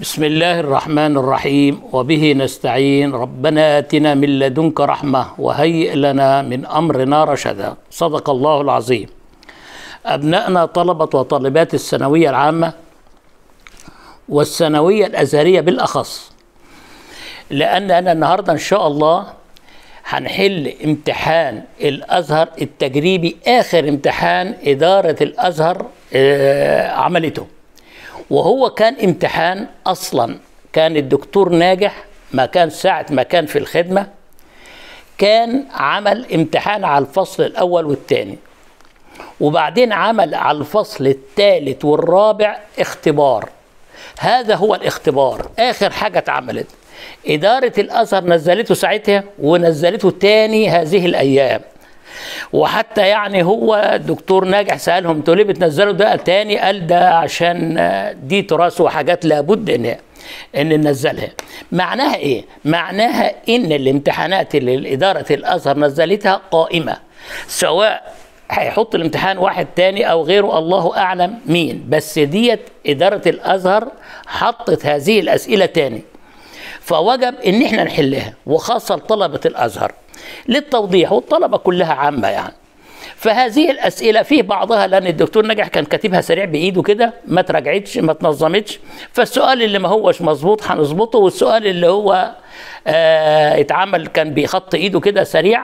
بسم الله الرحمن الرحيم وبه نستعين ربنا اتنا من لدنك رحمه وهيئ لنا من امرنا رشدا صدق الله العظيم ابنائنا طلبه وطالبات الثانويه العامه والثانويه الازهريه بالاخص لان انا النهارده ان شاء الله هنحل امتحان الازهر التجريبي اخر امتحان اداره الازهر آه، عملته وهو كان امتحان اصلا كان الدكتور ناجح ما كان ساعه ما كان في الخدمه كان عمل امتحان على الفصل الاول والثاني وبعدين عمل على الفصل الثالث والرابع اختبار هذا هو الاختبار اخر حاجه اتعملت اداره الازهر نزلته ساعتها ونزلته تاني هذه الايام وحتى يعني هو الدكتور ناجح سالهم انتوا ليه بتنزلوا ده تاني قال ده عشان دي تراث وحاجات لابد ان ان ننزلها معناها ايه معناها ان الامتحانات اللي اداره الازهر نزلتها قائمه سواء هيحط الامتحان واحد تاني او غيره الله اعلم مين بس ديت اداره الازهر حطت هذه الاسئله تاني فوجب ان احنا نحلها وخاصه لطلبه الازهر للتوضيح والطلبه كلها عامه يعني فهذه الاسئله فيه بعضها لان الدكتور نجح كان كاتبها سريع بايده كده ما تراجعتش ما تنظمتش فالسؤال اللي ما هوش مظبوط هنظبطه والسؤال اللي هو آه اتعمل كان بخط ايده كده سريع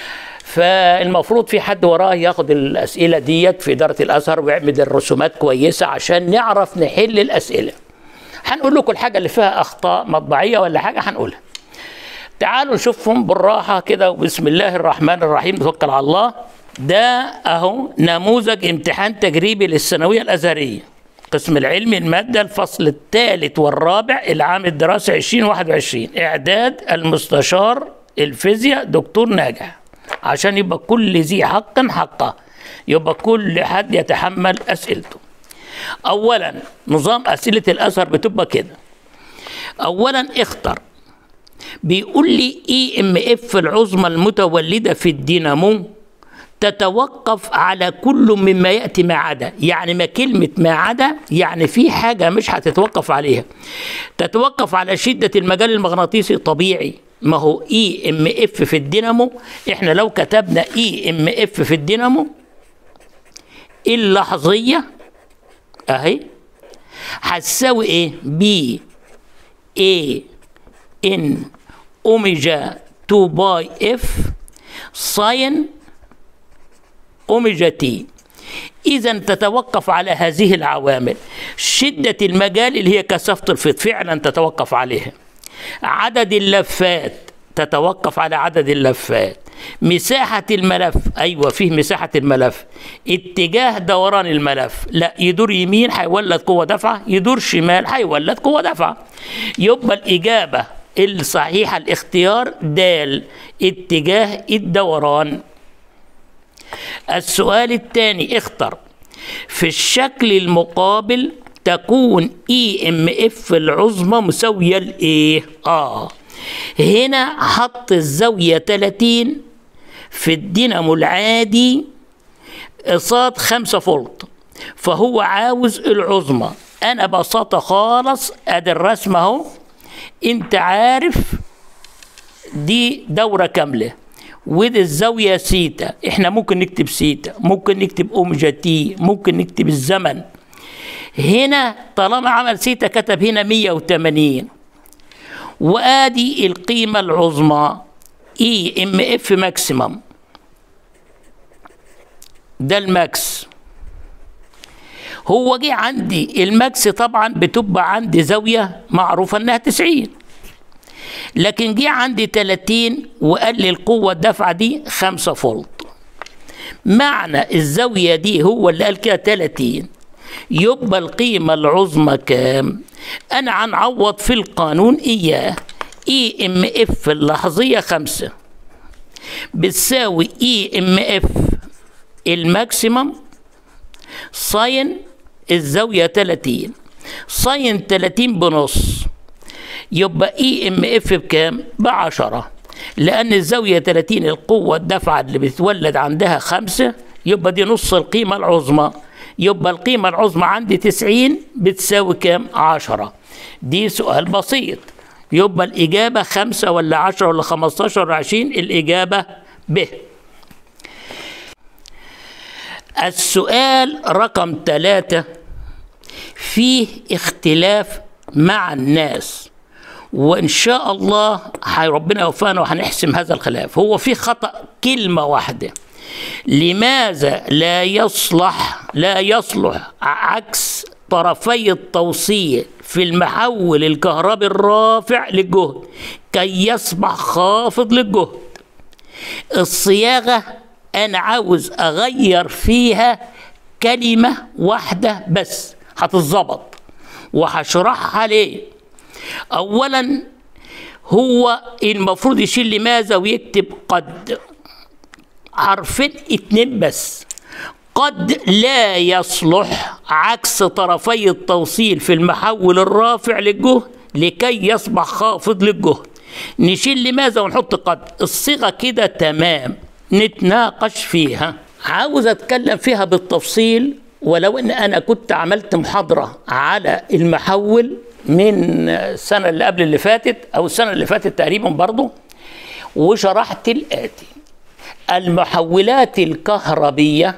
فالمفروض في حد وراه ياخد الاسئله ديت في اداره الازهر ويعمل الرسومات كويسه عشان نعرف نحل الاسئله هنقول لكم الحاجه اللي فيها اخطاء مطبعيه ولا حاجه هنقولها تعالوا نشوفهم بالراحه كده وبسم الله الرحمن الرحيم نتوكل على الله ده اهو نموذج امتحان تجريبي للثانويه الازهريه قسم العلمي الماده الفصل الثالث والرابع العام الدراسي 2021 اعداد المستشار الفيزياء دكتور ناجح عشان يبقى كل ذي حق حقه يبقى كل حد يتحمل اسئلته اولا نظام اسئله الازهر بتبقى كده اولا اختر بيقول لي اي ام اف العظمى المتولده في الدينامو تتوقف على كل مما ياتي ما عدا يعني ما كلمه ما عدا يعني في حاجه مش هتتوقف عليها تتوقف على شده المجال المغناطيسي طبيعي ما هو اي ام اف في الدينامو احنا لو كتبنا اي ام اف في الدينامو اللحظيه اهي هتساوي ايه بي اي ان اوميجا 2 باي اف ساين اوميجا تي اذا تتوقف على هذه العوامل شده المجال اللي هي كثافه الفيض فعلا تتوقف عليها عدد اللفات تتوقف على عدد اللفات مساحة الملف أيوة فيه مساحة الملف اتجاه دوران الملف لا يدور يمين هيولد قوة دفعة يدور شمال هيولد قوة دفعة يبقى الإجابة الصحيحة الاختيار دال اتجاه الدوران السؤال الثاني اختر في الشكل المقابل تكون اي ام اف العظمى مساويه لايه اه هنا حط الزاويه 30 في الدينامو العادي قصاد 5 فولت فهو عاوز العظمى انا ببساطه خالص ادي الرسمه اهو انت عارف دي دوره كامله ودي الزاويه سيتا احنا ممكن نكتب سيتا ممكن نكتب اوميجا تي ممكن نكتب الزمن هنا طالما عمل سيتا كتب هنا 180 وادي القيمه العظمى اي ام اف ماكسيمم ده الماكس هو جه عندي الماكس طبعا بتبقى عندي زاويه معروفه انها 90 لكن جه عندي 30 وقال لي القوه الدافعه دي 5 فولت معنى الزاويه دي هو اللي قال كده 30 يبقى القيمة العظمى كام؟ أنا هنعوض في القانون إياه إي إم إف اللحظية خمسة بتساوي إي إم إف الماكسيمم ساين الزاوية 30 ساين 30 بنص يبقى إي إم إف بكام؟ بعشرة لأن الزاوية 30 القوة الدفعة اللي بتولد عندها خمسة يبقى دي نص القيمة العظمى يبقى القيمة العظمى عندي 90 بتساوي كام 10 دي سؤال بسيط يبقى الإجابة خمسة ولا عشرة ولا خمستاشر ولا عشرين الإجابة ب السؤال رقم ثلاثة فيه اختلاف مع الناس وإن شاء الله حي- ربنا يوفقنا وهنحسم هذا الخلاف هو في خطأ كلمة واحدة لماذا لا يصلح لا يصلح عكس طرفي التوصيل في المحول الكهربي الرافع للجهد كي يصبح خافض للجهد الصياغة أنا عاوز أغير فيها كلمة واحدة بس هتتظبط وهشرحها ليه أولا هو المفروض يشيل لماذا ويكتب قد حرفين اتنين بس قد لا يصلح عكس طرفي التوصيل في المحول الرافع للجهد لكي يصبح خافض للجهد نشيل لماذا ونحط قد الصيغة كده تمام نتناقش فيها عاوز اتكلم فيها بالتفصيل ولو ان انا كنت عملت محاضرة على المحول من السنة اللي قبل اللي فاتت او السنة اللي فاتت تقريبا برضو وشرحت الآتي المحولات الكهربية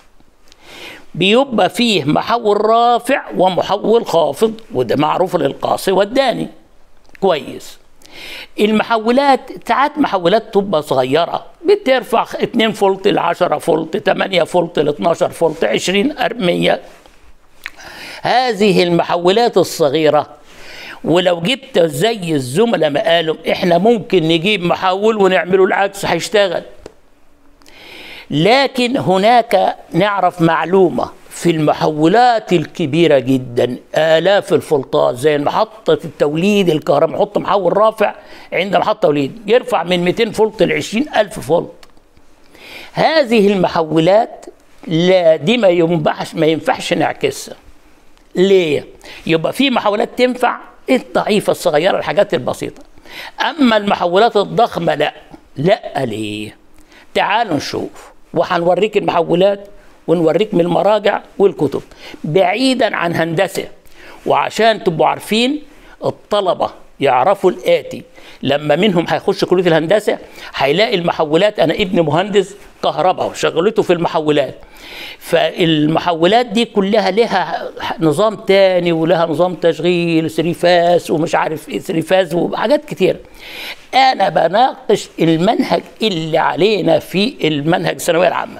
بيبقى فيه محول رافع ومحول خافض وده معروف للقاصي والداني كويس المحولات ساعات محولات تبقى صغيرة بترفع 2 فولت ل 10 فولت 8 فولت ل 12 فولت 20 100 هذه المحولات الصغيرة ولو جبت زي الزملاء ما قالوا احنا ممكن نجيب محول ونعمله العكس هيشتغل لكن هناك نعرف معلومة في المحولات الكبيرة جدا آلاف الفولتات زي محطة التوليد الكهرباء نحط محول رافع عند محطة توليد يرفع من 200 فولت ل 20 ألف فولت هذه المحولات لا دي ما ينفعش ما ينفعش نعكسها ليه؟ يبقى في محولات تنفع الضعيفة الصغيرة الحاجات البسيطة أما المحولات الضخمة لا لا ليه؟ تعالوا نشوف وهنوريك المحولات ونوريك من المراجع والكتب بعيدا عن هندسة وعشان تبقوا عارفين الطلبة يعرفوا الآتي لما منهم هيخش كلية الهندسة هيلاقي المحولات أنا ابن مهندس كهرباء وشغلته في المحولات فالمحولات دي كلها لها نظام تاني ولها نظام تشغيل سريفاس ومش عارف ايه سريفاس وحاجات كتير انا بناقش المنهج اللي علينا في المنهج الثانويه العامه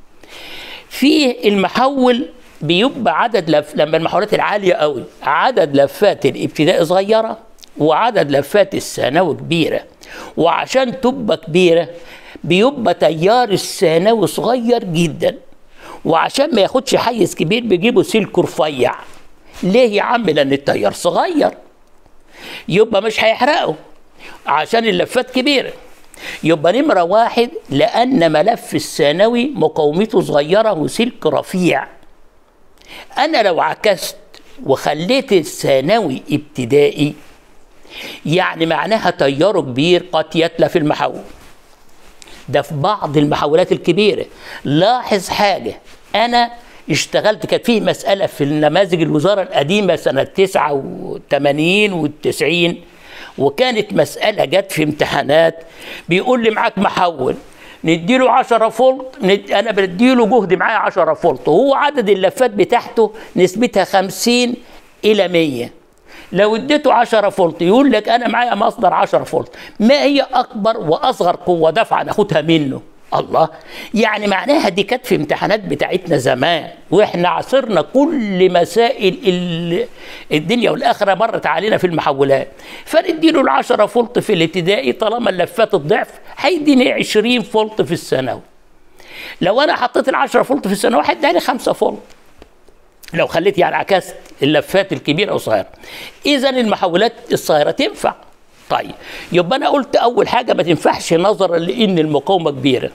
في المحول بيبقى عدد لف لما المحولات العاليه قوي عدد لفات الابتدائي صغيره وعدد لفات الثانوي كبيره وعشان تبقى كبيره بيبقى تيار الثانوي صغير جدا وعشان ما ياخدش حيز كبير بيجيبوا سلك رفيع ليه يا عم لان التيار صغير يبقى مش هيحرقه عشان اللفات كبيره يبقى نمره واحد لان ملف الثانوي مقاومته صغيره وسلك رفيع انا لو عكست وخليت الثانوي ابتدائي يعني معناها تياره كبير قد يتلف المحول ده في بعض المحولات الكبيره لاحظ حاجه انا اشتغلت كانت فيه مساله في النماذج الوزاره القديمه سنه 89 و90 وكانت مساله جت في امتحانات بيقول لي معاك محول نديله 10 فولت ند... انا بديله جهد معايا 10 فولت وهو عدد اللفات بتاعته نسبتها 50 الى 100 لو اديته 10 فولت يقول لك انا معايا مصدر 10 فولت ما هي اكبر واصغر قوه دفعه ناخدها منه الله يعني معناها دي كانت في امتحانات بتاعتنا زمان واحنا عصرنا كل مسائل الدنيا والاخره مرت علينا في المحولات فنديله ال 10 فولت في الابتدائي طالما اللفات الضعف هيديني 20 فولت في الثانوي لو انا حطيت ال 10 فولت في الثانوي هيديني 5 فولت لو خليت يعني عكست اللفات الكبيره والصغيره اذا المحولات الصغيره تنفع طيب يبقى انا قلت اول حاجه ما تنفعش نظرا لان المقاومه كبيره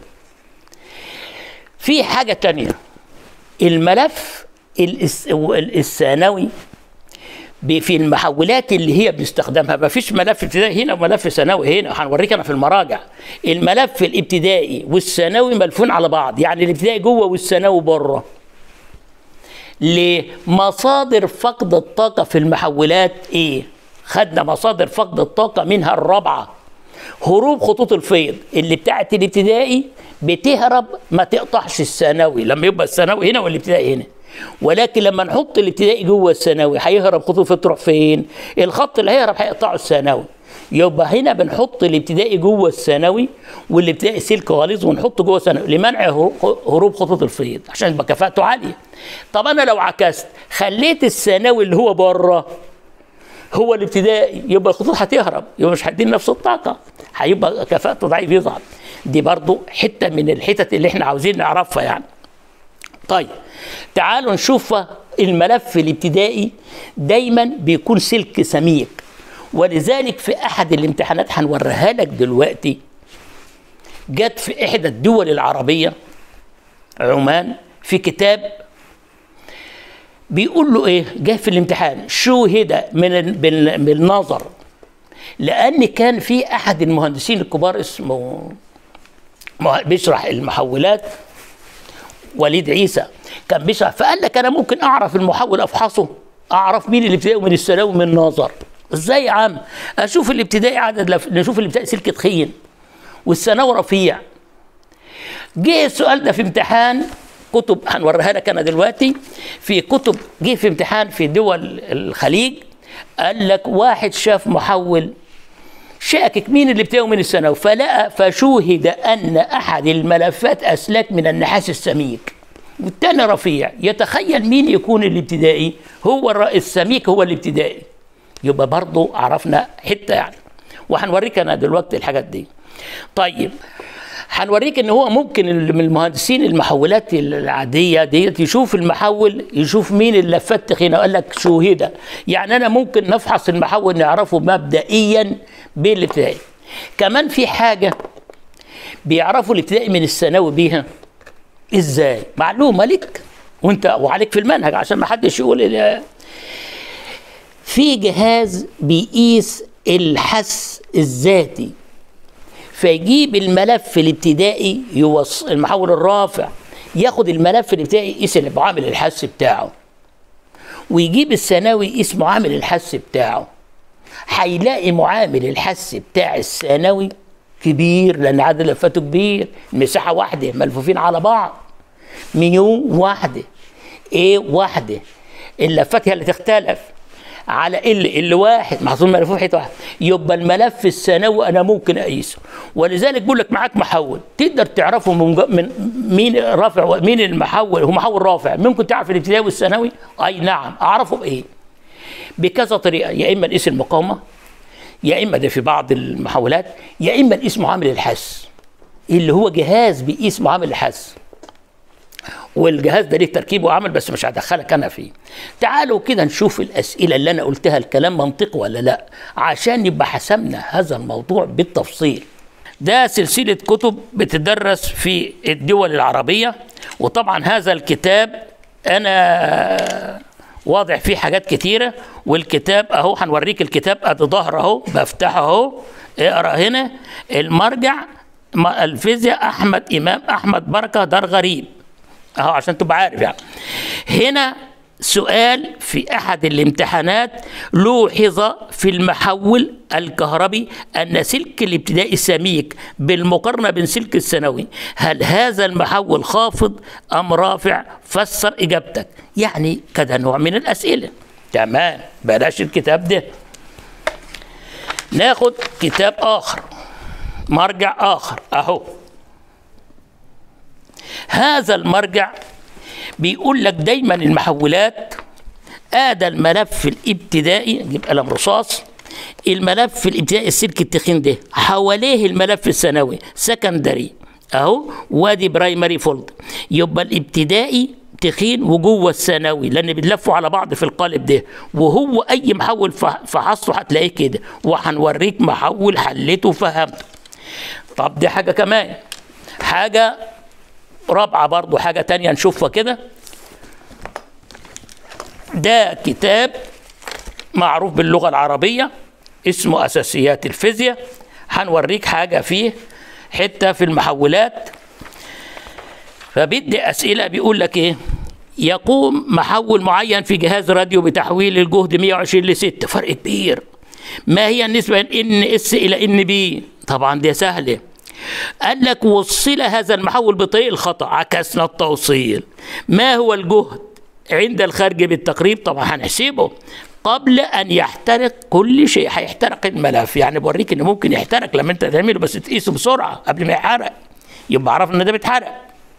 في حاجه تانية الملف الثانوي في المحولات اللي هي بنستخدمها ما فيش ملف ابتدائي هنا وملف ثانوي هنا هنوريك انا في المراجع الملف الابتدائي والثانوي ملفون على بعض يعني الابتدائي جوه والثانوي بره لمصادر فقد الطاقة في المحولات ايه خدنا مصادر فقد الطاقة منها الرابعة هروب خطوط الفيض اللي بتاعت الابتدائي بتهرب ما تقطعش الثانوي لما يبقى الثانوي هنا والابتدائي هنا ولكن لما نحط الابتدائي جوه الثانوي هيهرب خطوط الفيض تروح فين الخط اللي هيهرب هيقطعه الثانوي يبقى هنا بنحط الابتدائي جوه الثانوي والابتدائي سلك غليظ ونحطه جوه الثانوي لمنع هروب خطوط الفيض عشان يبقى كفاءته عاليه طب انا لو عكست خليت الثانوي اللي هو بره هو الابتدائي يبقى الخطوط هتهرب يبقى مش هيديني نفس الطاقه هيبقى كفاءته ضعيف يظهر دي برضو حته من الحتت اللي احنا عاوزين نعرفها يعني طيب تعالوا نشوف الملف الابتدائي دايما بيكون سلك سميك ولذلك في احد الامتحانات هنوريها لك دلوقتي جت في احدى الدول العربيه عمان في كتاب بيقول له ايه جه في الامتحان شوهد من بالنظر لان كان في احد المهندسين الكبار اسمه بيشرح المحولات وليد عيسى كان بيشرح فقال لك انا ممكن اعرف المحول افحصه اعرف مين الابتدائي ومن الثانوي من النظر ازاي يا عم اشوف الابتدائي عدد لف... نشوف الابتدائي سلك تخين والثانوي رفيع جه السؤال ده في امتحان كتب هنوريها لك انا دلوقتي في كتب جه في امتحان في دول الخليج قال لك واحد شاف محول شاكك مين اللي بتاعه من الثانوي فلقى فشوهد ان احد الملفات اسلاك من النحاس السميك والتاني رفيع يتخيل مين يكون الابتدائي هو السميك هو الابتدائي يبقى برضه عرفنا حته يعني وهنوريك انا دلوقتي الحاجات دي طيب هنوريك ان هو ممكن من المهندسين المحولات العاديه ديت يشوف المحول يشوف مين اللفات تخينه قال لك شوهده يعني انا ممكن نفحص المحول نعرفه مبدئيا بالابتدائي كمان في حاجه بيعرفوا الابتدائي من الثانوي بيها ازاي معلومه لك وانت وعليك في المنهج عشان ما حدش يقول في جهاز بيقيس الحس الذاتي فيجيب الملف الابتدائي يوص المحول الرافع ياخد الملف الابتدائي يقيس معامل الحس بتاعه ويجيب الثانوي يقيس معامل الحس بتاعه هيلاقي معامل الحس بتاع الثانوي كبير لان عدد لفاته كبير المساحه واحده ملفوفين على بعض ميو واحده ايه واحده اللفات هي اللي تختلف على ال ال واحد محصول ملفوف حته واحد يبقى الملف الثانوي انا ممكن اقيسه ولذلك بقول لك معاك محول تقدر تعرفه من, من مين رافع مين المحول هو محول رافع ممكن تعرف الابتدائي والثانوي اي نعم اعرفه بايه بكذا طريقه يا اما نقيس المقاومه يا اما ده في بعض المحولات يا اما نقيس معامل الحس اللي هو جهاز بيقيس معامل الحس والجهاز ده ليه تركيب وعمل بس مش هدخلك انا فيه تعالوا كده نشوف الاسئله اللي انا قلتها الكلام منطقي ولا لا عشان يبقى حسمنا هذا الموضوع بالتفصيل ده سلسله كتب بتدرس في الدول العربيه وطبعا هذا الكتاب انا واضح فيه حاجات كتيره والكتاب اهو هنوريك الكتاب ادي ظهر اهو بفتحه اهو اقرا هنا المرجع الفيزياء احمد امام احمد بركه دار غريب اهو عشان تبقى عارف يعني هنا سؤال في احد الامتحانات لوحظ في المحول الكهربي ان سلك الابتدائي سميك بالمقارنه بين سلك الثانوي هل هذا المحول خافض ام رافع فسر اجابتك يعني كده نوع من الاسئله تمام بلاش الكتاب ده ناخد كتاب اخر مرجع اخر اهو هذا المرجع بيقول لك دايما المحولات ادى الملف الابتدائي نجيب قلم رصاص الملف الابتدائي السلك التخين ده حواليه الملف الثانوي سكندري اهو وادي برايمري فولد يبقى الابتدائي تخين وجوه الثانوي لان بيلفوا على بعض في القالب ده وهو اي محول فحصه هتلاقيه كده وهنوريك محول حلته وفهمته طب دي حاجه كمان حاجه رابعه برضو حاجه تانية نشوفها كده ده كتاب معروف باللغه العربيه اسمه اساسيات الفيزياء هنوريك حاجه فيه حته في المحولات فبيدي اسئله بيقول لك ايه يقوم محول معين في جهاز راديو بتحويل الجهد 120 ل 6 فرق كبير ما هي النسبة من ان اس الى ان بي طبعا دي سهلة قال لك وصل هذا المحول بطريق الخطأ عكسنا التوصيل ما هو الجهد عند الخارج بالتقريب طبعا هنحسبه قبل ان يحترق كل شيء هيحترق الملف يعني بوريك ان ممكن يحترق لما انت تعمله بس تقيسه بسرعه قبل ما يحرق يبقى عرفنا ان ده بيتحرق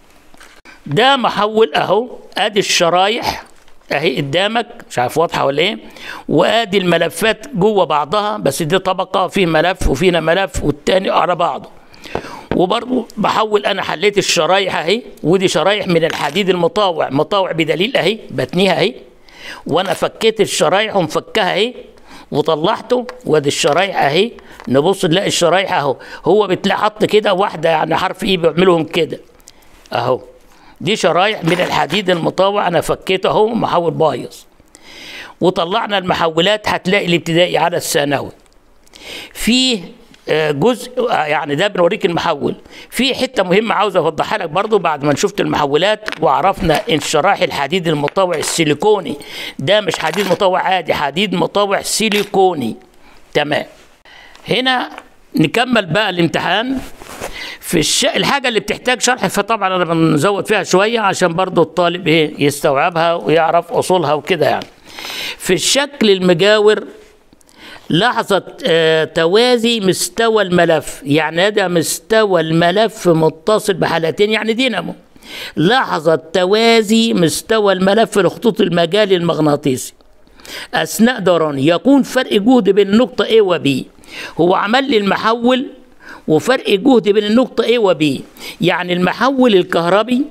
ده محول اهو ادي الشرايح اهي قدامك مش عارف واضحه ولا ايه وادي الملفات جوه بعضها بس دي طبقه فيه ملف وفينا ملف والتاني على بعضه وبرضه بحول انا حليت الشرايح اهي ودي شرايح من الحديد المطاوع مطاوع بدليل اهي بتنيها اهي وانا فكيت الشرايح ومفكها اهي وطلعته وادي الشرايح اهي نبص نلاقي الشرايح اهو هو بتلاقي حط كده واحده يعني حرف ايه بيعملهم كده اهو دي شرايح من الحديد المطاوع انا فكيته اهو محول بايظ وطلعنا المحولات هتلاقي الابتدائي على الثانوي فيه آه، جزء آه، يعني ده بنوريك المحول في حته مهمه عاوز اوضحها لك برضو بعد ما شفت المحولات وعرفنا ان شرايح الحديد المطوع السيليكوني ده مش حديد مطوع عادي حديد مطوع سيليكوني تمام هنا نكمل بقى الامتحان في الش... الحاجه اللي بتحتاج شرح فطبعا انا بنزود فيها شويه عشان برضو الطالب ايه يستوعبها ويعرف اصولها وكده يعني في الشكل المجاور لحظة آه، توازي مستوى الملف يعني هذا مستوى الملف متصل بحالتين يعني دينامو لحظة توازي مستوى الملف لخطوط المجال المغناطيسي أثناء دوران يكون فرق جهد بين النقطة A و B هو عمل لي المحول وفرق جهد بين النقطة A و B يعني المحول الكهربي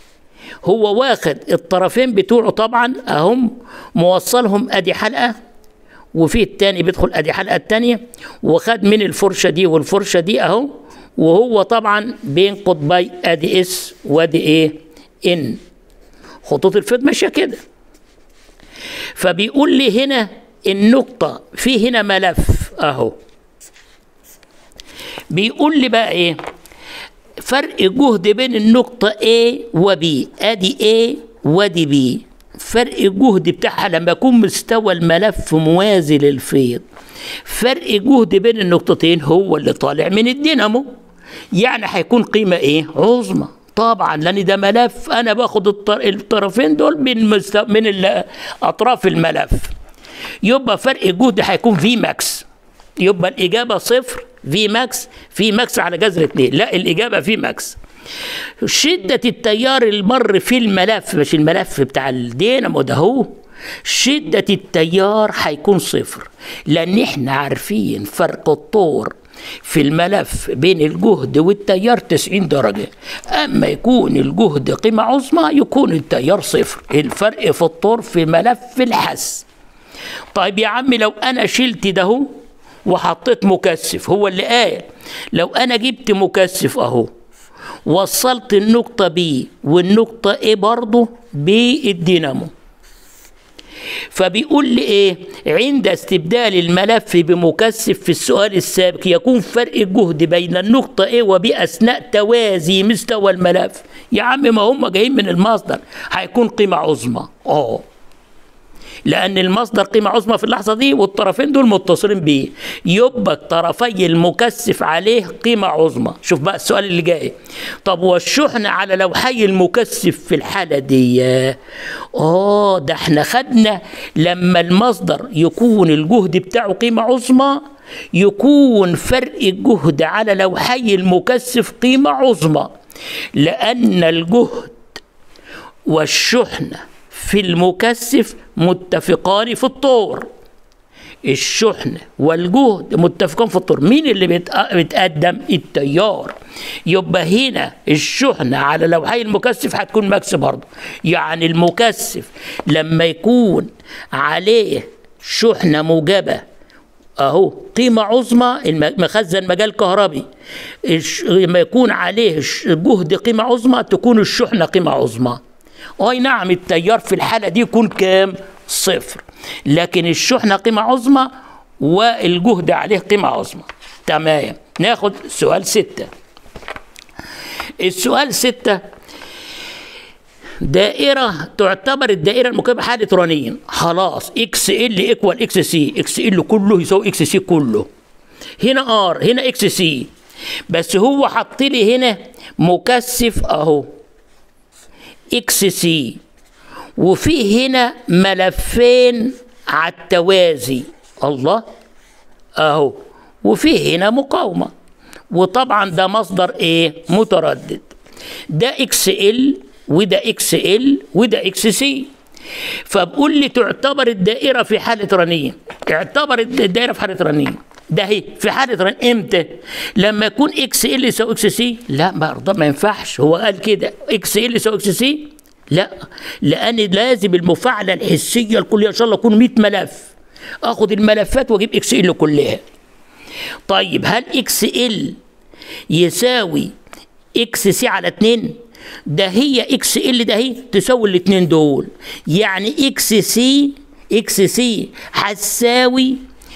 هو واخد الطرفين بتوعه طبعا اهم موصلهم ادي حلقه وفي التاني بيدخل ادي حلقه التانيه وخد من الفرشه دي والفرشه دي اهو وهو طبعا بين قطبي ادي اس وادي ايه ان خطوط الفيض ماشيه كده فبيقول لي هنا النقطه في هنا ملف اهو بيقول لي بقى ايه فرق جهد بين النقطة A و B ادي A وادي B فرق الجهد بتاعها لما يكون مستوى الملف موازي للفيض فرق جهد بين النقطتين هو اللي طالع من الدينامو يعني هيكون قيمة ايه عظمى طبعا لان ده ملف انا باخد الطر- الطرفين دول من مستو... من ال- اطراف الملف يبقى فرق الجهد هيكون في ماكس يبقى الإجابة صفر في ماكس في ماكس على جذر اتنين لا الإجابة في ماكس شدة التيار المر في الملف مش الملف بتاع الدينامو ده هو شدة التيار هيكون صفر لأن احنا عارفين فرق الطور في الملف بين الجهد والتيار 90 درجة أما يكون الجهد قيمة عظمى يكون التيار صفر الفرق في الطور في ملف الحس طيب يا عمي لو انا شلت ده اهو وحطيت مكثف هو اللي قال لو انا جبت مكثف اهو وصلت النقطة B والنقطة A برضه بالدينامو فبيقول لي ايه عند استبدال الملف بمكثف في السؤال السابق يكون فرق الجهد بين النقطة A و B أثناء توازي مستوى الملف يا عم ما هم جايين من المصدر هيكون قيمة عظمى اه لان المصدر قيمه عظمى في اللحظه دي والطرفين دول متصلين بيه يبقى طرفي المكثف عليه قيمه عظمى شوف بقى السؤال اللي جاي طب والشحن على لوحي المكثف في الحاله دي اه ده احنا خدنا لما المصدر يكون الجهد بتاعه قيمه عظمى يكون فرق الجهد على لوحي المكثف قيمه عظمى لان الجهد والشحنة في المكثف متفقان في الطور الشحنة والجهد متفقان في الطور مين اللي بيتق- بيتقدم التيار يبقى هنا الشحنة على لوحي المكثف هتكون ماكس برضه يعني المكثف لما يكون عليه شحنة موجبة اهو قيمة عظمى الم- مخزن مجال كهربي الش- لما يكون عليه الش- جهد قيمة عظمى تكون الشحنة قيمة عظمى اي نعم التيار في الحالة دي يكون كام صفر لكن الشحنة قيمة عظمى والجهد عليه قيمة عظمى تمام ناخد سؤال ستة السؤال ستة دائرة تعتبر الدائرة المكبة حالة رنين خلاص اكس ال ايكوال اكس سي اكس ال كله يساوي اكس سي كله هنا ار هنا اكس سي بس هو حط لي هنا مكثف اهو اكس سي وفي هنا ملفين على التوازي الله اهو وفي هنا مقاومة وطبعا ده مصدر ايه متردد ده اكس ال وده اكس ال وده اكس سي فبقول لي تعتبر الدائرة في حالة رنين اعتبر الدائرة في حالة رنين ده هي في حالة رن امتى؟ لما يكون اكس ال يساوي اكس سي لا برضه ما ينفعش هو قال كده اكس ال يساوي اكس سي لا لان لازم المفاعله الحسيه الكليه ان شاء الله يكون 100 ملف اخد الملفات واجيب اكس ال كلها طيب هل اكس ال يساوي اكس سي على 2 ده هي اكس ال ده هي تساوي الاثنين دول يعني اكس سي اكس سي هتساوي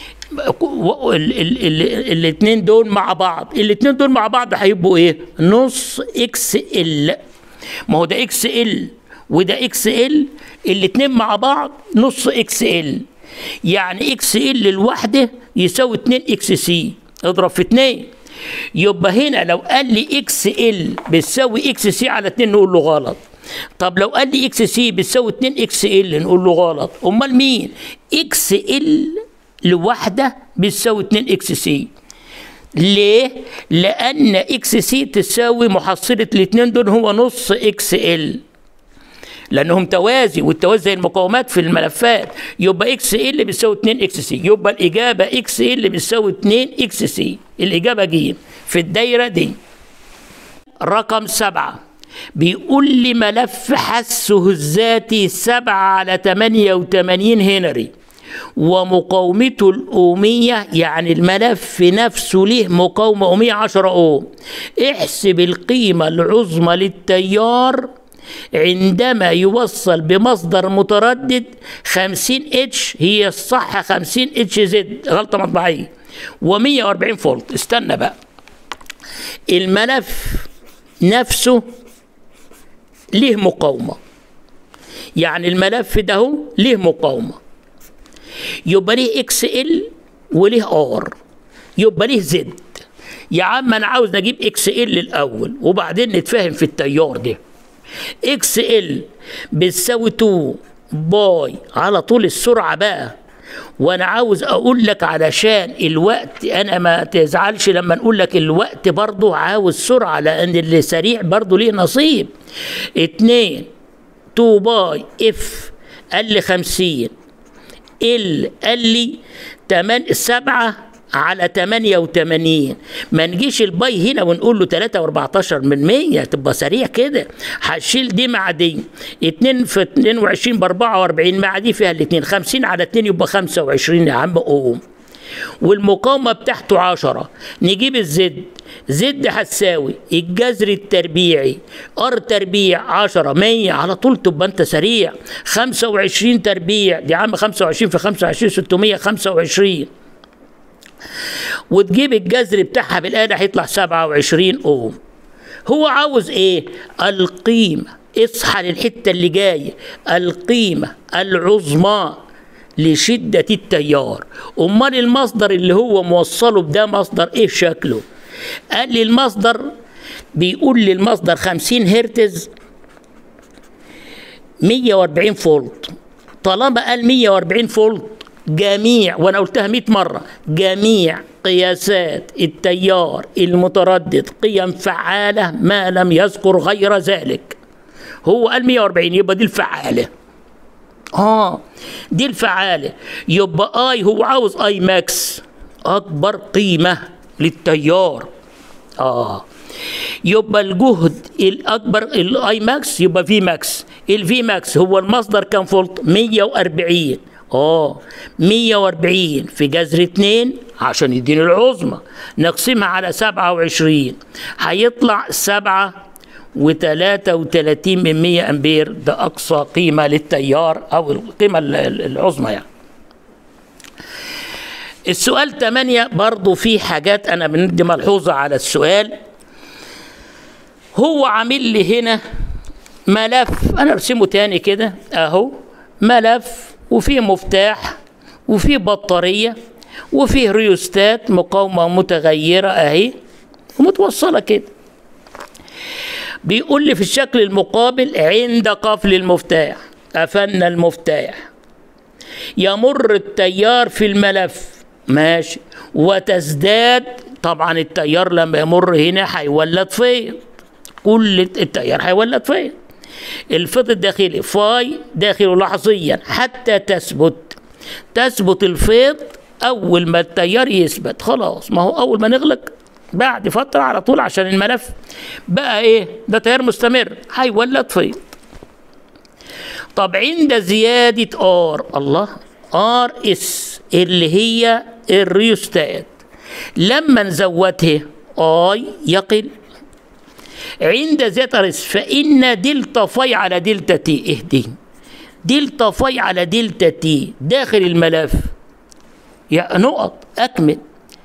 الاثنين دول مع بعض الاثنين دول مع بعض هيبقوا ايه نص اكس ال ما هو ده اكس ال وده اكس ال الاثنين مع بعض نص اكس ال يعني اكس ال الواحده يساوي 2 اكس سي اضرب في 2 يبقى هنا لو قال لي اكس ال بتساوي اكس سي على 2 نقول له غلط طب لو قال لي اكس سي بتساوي 2 اكس ال نقول له غلط امال مين اكس ال لوحده بتساوي 2 اكس سي ليه؟ لأن اكس سي تساوي محصلة الاثنين دول هو نص اكس ال لأنهم توازي والتوازي زي المقاومات في الملفات يبقى اكس ال بيساوي 2 اكس سي يبقى الإجابة اكس ال بيساوي 2 اكس سي الإجابة ج في الدايرة دي رقم سبعة بيقول لي ملف حسه الذاتي 7 على 88 هنري ومقاومته الأومية يعني الملف نفسه له مقاومة أومية 10 أوم احسب القيمة العظمى للتيار عندما يوصل بمصدر متردد 50 اتش هي الصح 50 اتش زد غلطة مطبعية و140 فولت استنى بقى الملف نفسه ليه مقاومة يعني الملف ده هو ليه مقاومه يبقى ليه اكس ال وليه ار يبقى ليه زد يا عم انا عاوز نجيب اكس ال الاول وبعدين نتفاهم في التيار ده اكس ال بتساوي 2 باي على طول السرعه بقى وانا عاوز اقول لك علشان الوقت انا ما تزعلش لما نقول لك الوقت برضه عاوز سرعه لان اللي سريع برضه ليه نصيب 2 2 باي اف قال لي 50 ال قال لي تمن سبعة على 88 ما نجيش الباي هنا ونقول له 3 و14 من 100 تبقى سريع كده هشيل دي مع دي 2 في 22 ب 44 مع دي فيها الاثنين 50 على 2 يبقى 25 يا عم قوم والمقاومة بتاعته 10 نجيب الزد زد هتساوي الجذر التربيعي ار تربيع 10 100 على طول تبقى انت سريع 25 تربيع دي عم 25 في 25 625 وتجيب الجذر بتاعها بالآلة هيطلع 27 اوم هو عاوز ايه القيمة اصحى للحتة اللي جاية القيمة العظمى لشدة التيار أمال المصدر اللي هو موصله بده مصدر إيه شكله قال لي المصدر بيقول لي المصدر 50 هرتز 140 فولت طالما قال 140 فولت جميع وانا قلتها 100 مره جميع قياسات التيار المتردد قيم فعاله ما لم يذكر غير ذلك هو قال 140 يبقى دي الفعاله اه دي الفعاله يبقى اي هو عاوز اي ماكس اكبر قيمه للتيار اه يبقى الجهد الاكبر الاي ماكس يبقى في ماكس الفي ماكس هو المصدر كام فولت 140 اه 140 في جذر 2 عشان يديني العظمى نقسمها على 27 هيطلع 7 و33 من 100 امبير ده اقصى قيمه للتيار او القيمه العظمى يعني السؤال 8 برضو في حاجات انا بندي ملحوظه على السؤال هو عامل لي هنا ملف انا ارسمه تاني كده اهو ملف وفيه مفتاح وفيه بطاريه وفيه ريوستات مقاومه متغيره اهي ومتوصله كده بيقول لي في الشكل المقابل عند قفل المفتاح قفلنا المفتاح يمر التيار في الملف ماشي وتزداد طبعا التيار لما يمر هنا هيولد فيض كل التيار هيولد فيض الفيض الداخلي فاي داخل لحظيا حتى تثبت تثبت الفيض اول ما التيار يثبت خلاص ما هو اول ما نغلق بعد فتره على طول عشان الملف بقى ايه ده تيار مستمر هيولد فيض طب عند زياده ار الله ار اس اللي هي الريوستات لما نزودها اي يقل عند زيادة ار اس فإن دلتا فاي على دلتا تي اهدي دلتا فاي على دلتا تي داخل الملف يا نقط أكمل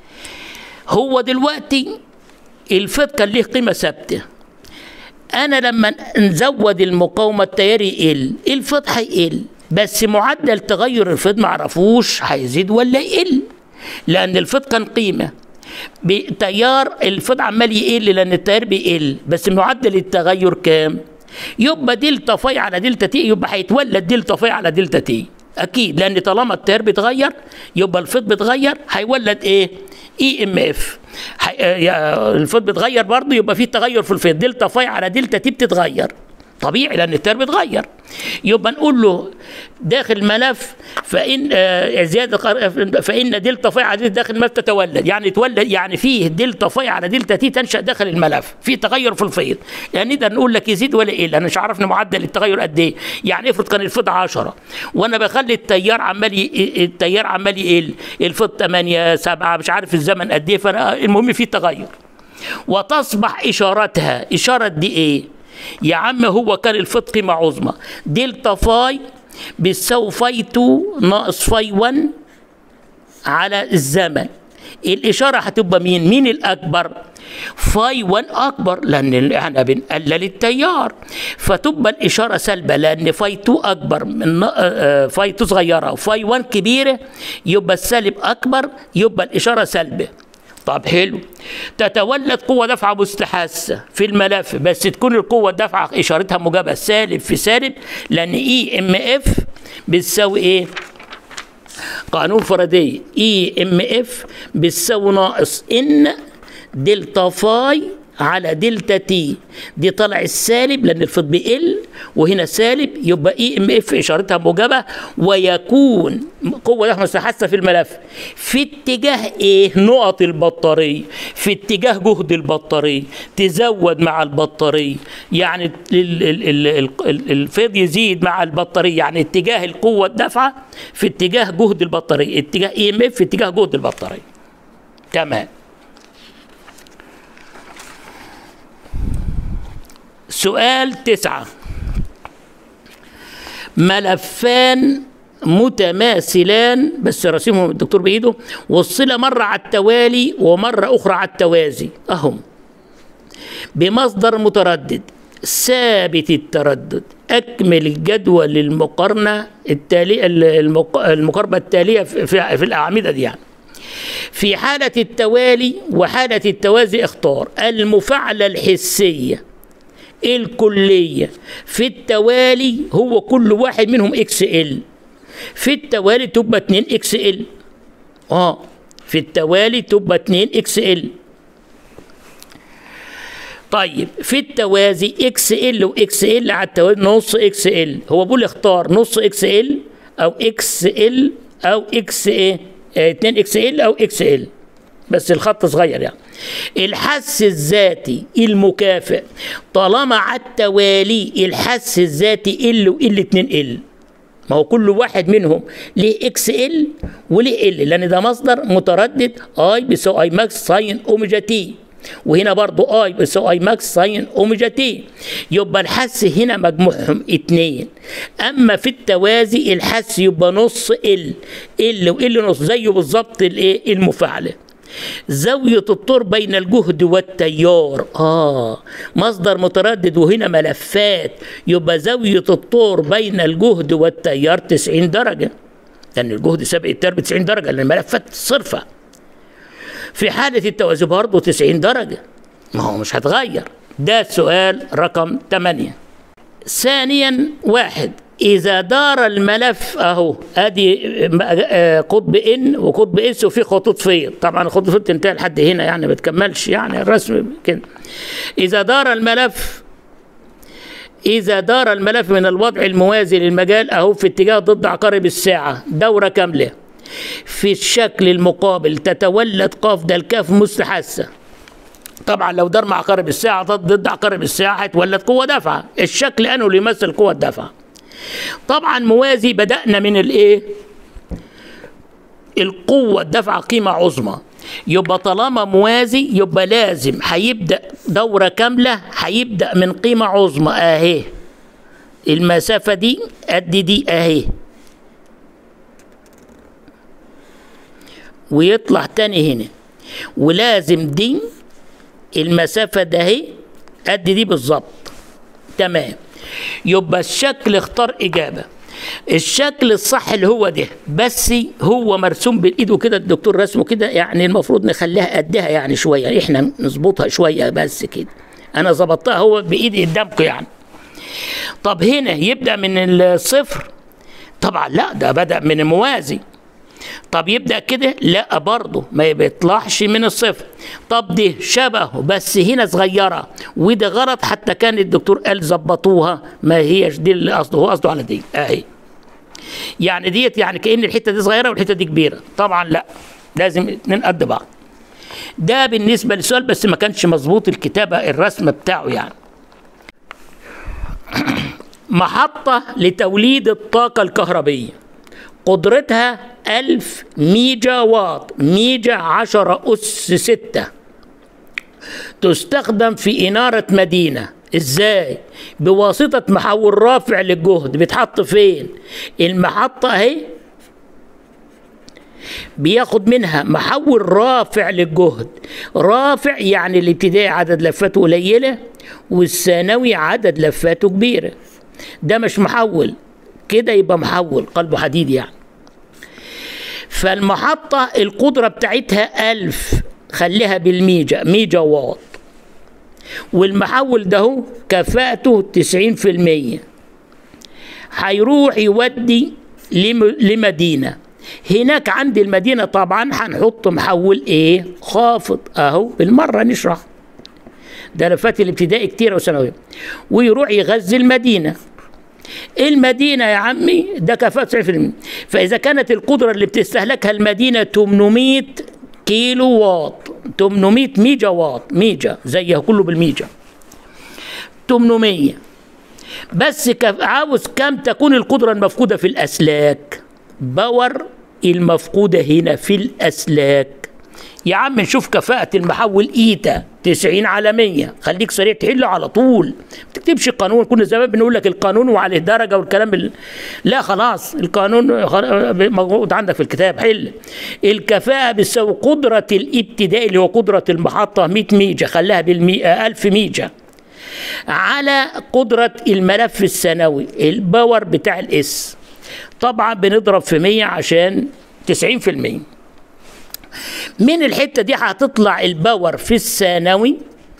هو دلوقتي الفيض كان ليه قيمة ثابتة أنا لما نزود المقاومة التيار يقل الفيض هيقل بس معدل تغير الفيض معرفوش هيزيد ولا يقل لأن الفيض كان قيمة تيار الفيض عمال يقل لأن التيار بيقل بس معدل التغير كام؟ يبقى دلتا فاي على دلتا تي يبقى هيتولد دلتا فاي على دلتا تي اكيد لان طالما التيار بيتغير يبقى الفيض بيتغير هيولد ايه اي ام اف الفيض بيتغير برضه يبقى في تغير في الفيض دلتا فاي على دلتا تي بتتغير طبيعي لان التيار بيتغير يبقى نقول له داخل الملف فان آه زياده فان دلتا فاي على داخل الملف تتولد يعني تولد يعني فيه دلتا فاي على دلتا تي تنشا داخل الملف في تغير في الفيض يعني نقدر نقول لك يزيد ولا يقل انا مش عارفني معدل التغير قد ايه يعني افرض كان الفيض 10 وانا بخلي التيار عمال التيار عمال يقل الفيض 8 7 مش عارف الزمن قد ايه فانا المهم في تغير وتصبح اشارتها اشاره دي ايه يا عم هو كان الفيض قيمة عظمى دلتا فاي بتساوي فاي 2 ناقص فاي 1 على الزمن الإشارة هتبقى مين؟ مين الأكبر؟ فاي 1 أكبر لأن احنا بنقلل التيار فتبقى الإشارة سلبة لأن فاي 2 أكبر من فاي 2 صغيرة وفاي 1 كبيرة يبقى السالب أكبر يبقى الإشارة سلبة طب حلو تتولد قوة دفعة مستحثة في الملف بس تكون القوة الدفعة إشارتها موجبة سالب في سالب لأن إي إم إف بتساوي إيه؟ قانون فاراداي إي إم إف بتساوي ناقص إن دلتا فاي على دلتا تي دي طلع السالب لان الفيض بيقل وهنا سالب يبقى اي ام اف اشارتها موجبه ويكون قوه دفع مستحثه في الملف في اتجاه ايه نقط البطاريه في اتجاه جهد البطاريه تزود مع البطاريه يعني الفيض يزيد مع البطاريه يعني اتجاه القوه الدافعه في اتجاه جهد البطاريه اتجاه اي ام اف في اتجاه جهد البطاريه تمام سؤال تسعة ملفان متماثلان بس رسمهم الدكتور بإيده وصل مرة على التوالي ومرة أخرى على التوازي أهم بمصدر متردد ثابت التردد أكمل الجدول المقارنة التالية المقاربة التالية في, في الأعمدة دي يعني في حالة التوالي وحالة التوازي اختار المفاعلة الحسية الكلية في التوالي هو كل واحد منهم اكس ال في التوالي تبقى 2 اكس ال اه في التوالي تبقى 2 اكس ال طيب في التوازي اكس ال واكس ال على التوازي نص اكس ال هو بيقول اختار نص اكس ال او اكس ال او اكس ايه 2 اكس ال او اكس ال بس الخط صغير يعني الحس الذاتي المكافئ طالما على التوالي الحس الذاتي ال وال 2 ال ما هو كل واحد منهم ليه اكس ال وليه ال لان ده مصدر متردد اي بيساوي اي ماكس ساين اوميجا تي وهنا برضو اي بيساوي اي ماكس ساين اوميجا تي يبقى الحس هنا مجموعهم اتنين اما في التوازي الحس يبقى نص ال ال وال نص زيه بالظبط الايه المفاعله زاوية الطور بين الجهد والتيار آه مصدر متردد وهنا ملفات يبقى زاوية الطور بين الجهد والتيار 90 درجة لأن الجهد سابق التيار ب 90 درجة لأن الملفات صرفة في حالة التوازي برضه 90 درجة ما هو مش هتغير ده السؤال رقم 8 ثانيا واحد إذا دار الملف أهو أدي آه، قطب إن وقطب إس وفي خطوط فيض طبعا الخطوط فيض تنتهي لحد هنا يعني ما بتكملش يعني الرسم كده إذا دار الملف إذا دار الملف من الوضع الموازي للمجال أهو في اتجاه ضد عقارب الساعة دورة كاملة في الشكل المقابل تتولد قاف ده الكاف مستحثة طبعا لو دار مع عقارب الساعة ضد ضد عقارب الساعة هيتولد قوة دافعة الشكل أنه اللي يمثل قوة الدفعة طبعا موازي بدأنا من الايه القوة الدفع قيمة عظمى يبقى طالما موازي يبقى لازم هيبدأ دورة كاملة هيبدأ من قيمة عظمى اهي المسافة دي قد دي اهي ويطلع تاني هنا ولازم دي المسافة ده اهي قد دي بالظبط تمام يبقى الشكل اختار إجابة الشكل الصح اللي هو ده بس هو مرسوم بالايد وكده الدكتور رسمه كده يعني المفروض نخليها قدها يعني شويه احنا نظبطها شويه بس كده انا ظبطتها هو بايدي قدامكم يعني طب هنا يبدا من الصفر طبعا لا ده بدا من الموازي طب يبدا كده لا برضه ما بيطلعش من الصفر طب دي شبهه بس هنا صغيره وده غلط حتى كان الدكتور قال ظبطوها ما هيش دي اللي قصده هو قصده على دي اهي يعني ديت يعني كان الحته دي صغيره والحته دي كبيره طبعا لا لازم اتنين قد بعض ده بالنسبه للسؤال بس ما كانش مظبوط الكتابه الرسم بتاعه يعني محطة لتوليد الطاقة الكهربية قدرتها ألف ميجا واط ميجا عشرة أس ستة تستخدم في إنارة مدينة ازاي بواسطة محول رافع للجهد بيتحط فين المحطة اهي بياخد منها محول رافع للجهد رافع يعني الابتدائي عدد لفاته قليلة والثانوي عدد لفاته كبيرة ده مش محول كده يبقى محول قلبه حديد يعني فالمحطة القدرة بتاعتها ألف خليها بالميجا ميجا واط والمحول ده هو كفاءته تسعين في المية هيروح يودي لم- لمدينة هناك عند المدينة طبعا هنحط محول ايه خافض اهو بالمرة نشرح ده لفات الابتدائي كتير وثانوي ويروح يغذي المدينة المدينة يا عمي ده كفاءة 90% فإذا كانت القدرة اللي بتستهلكها المدينة 800 كيلو واط 800 ميجا واط ميجا زيها كله بالميجا 800 بس كف- عاوز كم تكون القدرة المفقودة في الأسلاك باور المفقودة هنا في الأسلاك يا عم نشوف كفاءة المحول إيتا 90 على 100 خليك سريع تحله على طول ما تكتبش قانون كنا زمان بنقول لك القانون وعليه درجة والكلام ال... لا خلاص القانون خل- موجود عندك في الكتاب حل الكفاءة بتساوي قدرة الابتدائي اللي هو قدرة المحطة 100 ميجا خليها بالمئة 1000 ميجا على قدرة الملف الثانوي الباور بتاع الاس طبعا بنضرب في 100 عشان 90% من الحتة دي هتطلع الباور في الثانوي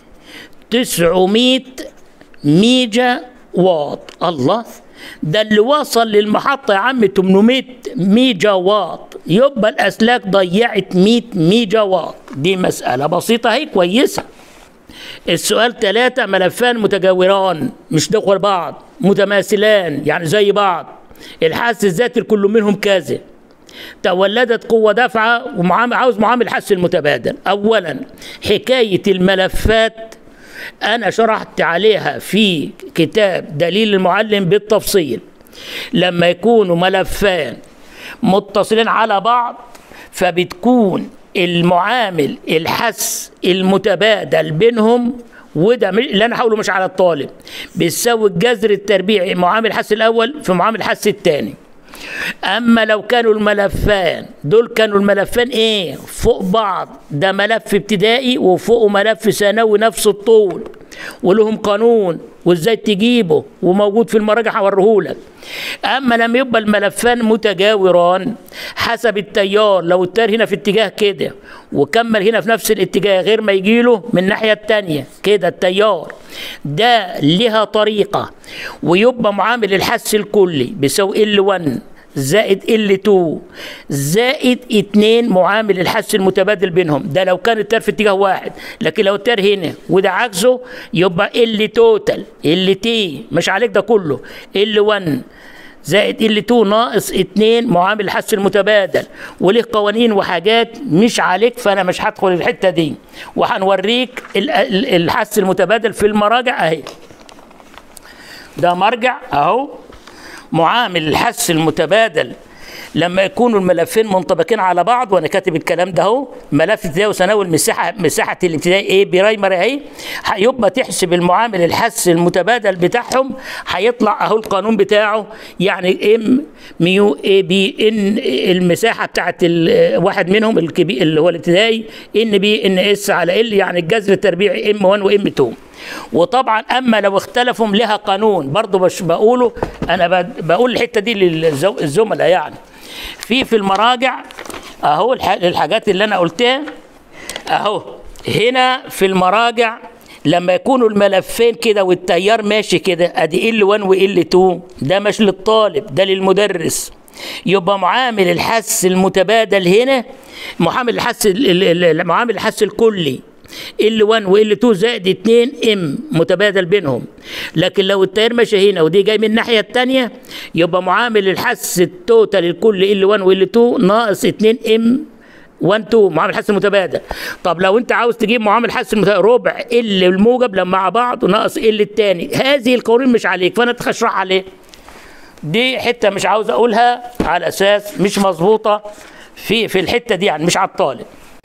900 ميجا واط الله ده اللي وصل للمحطة يا عم 800 ميجا واط يبقى الأسلاك ضيعت 100 ميجا واط دي مسألة بسيطة هي كويسة السؤال ثلاثة ملفان متجاوران مش دخل بعض متماثلان يعني زي بعض الحس الذاتي كل منهم كذا تولدت قوة دافعة ومعامل عاوز معامل حس المتبادل أولا حكاية الملفات أنا شرحت عليها في كتاب دليل المعلم بالتفصيل لما يكونوا ملفان متصلين على بعض فبتكون المعامل الحس المتبادل بينهم وده مش- اللي انا هقوله مش على الطالب بيساوي الجذر التربيعي معامل الحس الاول في معامل الحس الثاني اما لو كانوا الملفان دول كانوا الملفان ايه فوق بعض ده ملف ابتدائي وفوقه ملف ثانوي نفس الطول ولهم قانون وازاي تجيبه وموجود في المراجع هوريهولك اما لما يبقى الملفان متجاوران حسب التيار لو التيار هنا في اتجاه كده وكمل هنا في نفس الاتجاه غير ما يجيله من الناحيه التانية كده التيار ده لها طريقه ويبقى معامل الحس الكلي بيساوي ال 1 زائد ال2 زائد 2 معامل الحس المتبادل بينهم ده لو كان التيار في اتجاه واحد لكن لو التيار هنا وده عكسه يبقى ال توتال ال تي مش عليك ده كله ال1 زائد ال2 ناقص 2 معامل الحس المتبادل وليه قوانين وحاجات مش عليك فانا مش هدخل الحته دي وهنوريك ال- ال- الحس المتبادل في المراجع اهي ده مرجع اهو معامل الحس المتبادل لما يكونوا الملفين منطبقين على بعض وانا كاتب الكلام ده اهو ملف ابتدائي وثانوي المساحه مساحه الابتدائي ايه برايمري اهي هيبقى تحسب المعامل الحس المتبادل بتاعهم هيطلع اهو القانون بتاعه يعني ام ميو اي بي ان المساحه بتاعت ال- واحد منهم الكبير اللي هو الابتدائي ان بي ان اس على ال يعني الجذر التربيعي ام 1 وام 2 وطبعا اما لو اختلفوا لها قانون برضو مش بقوله انا ب- بقول الحته دي للزملاء يعني في في المراجع اهو الح- الحاجات اللي انا قلتها اهو هنا في المراجع لما يكونوا الملفين كده والتيار ماشي كده ادي ال 1 وال 2 ده مش للطالب ده للمدرس يبقى معامل الحس المتبادل هنا معامل الحس ال- ال- ال- معامل الحس الكلي ال 1 وال 2 زائد 2 ام متبادل بينهم لكن لو التيار ماشي هنا ودي جاي من الناحيه الثانيه يبقى معامل الحس التوتال الكل ال 1 وال 2 ناقص 2 ام 1 2 معامل حس المتبادل طب لو انت عاوز تجيب معامل حس المتبادل ربع ال الموجب لما مع بعض وناقص ال الثاني هذه القوانين مش عليك فانا اشرح عليه دي حته مش عاوز اقولها على اساس مش مظبوطه في في الحته دي يعني مش على الطالب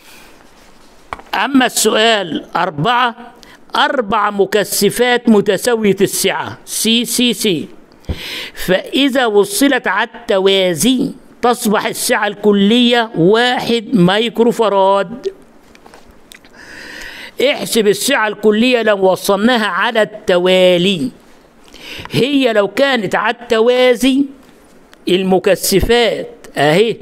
أما السؤال أربعة أربع مكثفات متساوية السعة سي سي سي فإذا وصلت على التوازي تصبح السعة الكلية واحد مايكرو فراد احسب السعة الكلية لو وصلناها على التوالي هي لو كانت على التوازي المكثفات اهي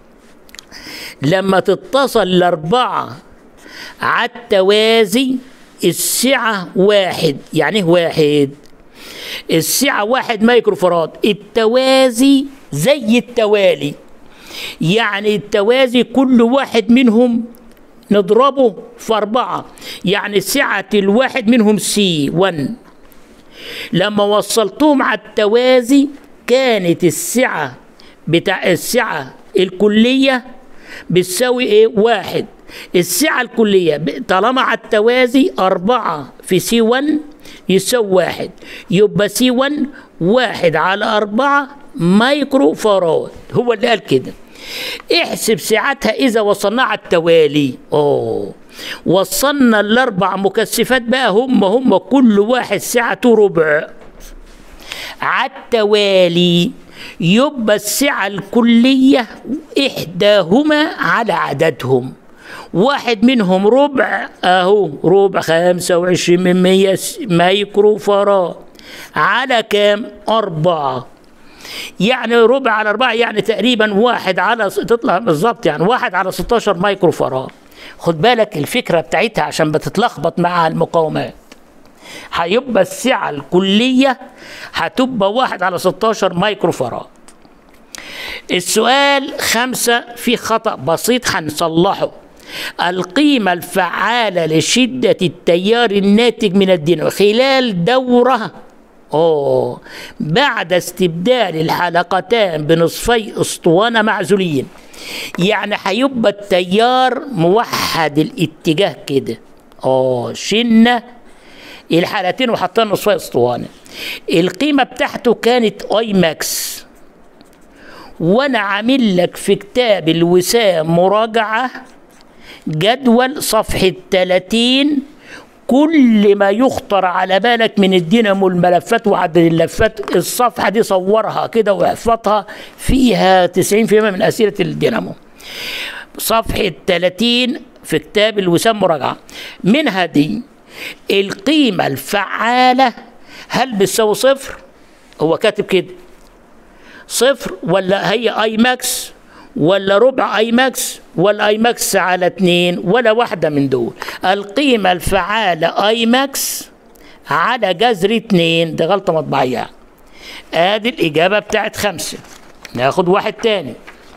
لما تتصل الأربعة على التوازي السعة واحد يعني إيه واحد السعة واحد مايكرو فراد التوازي زي التوالي يعني التوازي كل واحد منهم نضربه في أربعة يعني سعة الواحد منهم سي 1 لما وصلتهم على التوازي كانت السعة بتاع السعة الكلية بتساوي ايه واحد السعة الكلية ب- طالما على التوازي أربعة في سي 1 يساوي واحد يبقى سي 1 واحد على أربعة مايكرو فراد هو اللي قال كده احسب سعتها إذا وصلنا على التوالي أوه وصلنا الأربع مكثفات بقى هم هم كل واحد سعته ربع على التوالي يبقى السعة الكلية إحداهما على عددهم واحد منهم ربع أهو ربع خمسة وعشرين من مية مايكرو فراد على كام أربعة يعني ربع على أربعة يعني تقريبا واحد على تطلع بالظبط يعني واحد على 16 مايكرو فراد خد بالك الفكرة بتاعتها عشان بتتلخبط مع المقاومات هيبقى السعة الكلية هتبقى واحد على 16 مايكرو فراد السؤال خمسة في خطأ بسيط هنصلحه القيمة الفعالة لشدة التيار الناتج من الدينامو خلال دورة أوه بعد استبدال الحلقتان بنصفي اسطوانة معزولين يعني هيبقى التيار موحد الاتجاه كده اه شلنا الحالتين وحطينا نصفي اسطوانة القيمة بتاعته كانت اي ماكس وانا عامل لك في كتاب الوسام مراجعة جدول صفحة 30 كل ما يخطر على بالك من الدينامو الملفات وعدد اللفات الصفحة دي صورها كده واحفظها فيها 90% من أسئلة الدينامو صفحة 30 في كتاب الوسام مراجعة منها دي القيمة الفعالة هل بتساوي صفر هو كاتب كده صفر ولا هي اي ماكس ولا ربع اي ماكس ولا اي ماكس على اتنين ولا واحدة من دول القيمة الفعالة اي ماكس على جذر اتنين ده غلطة مطبعية ادي الاجابة بتاعت خمسة ناخد واحد تاني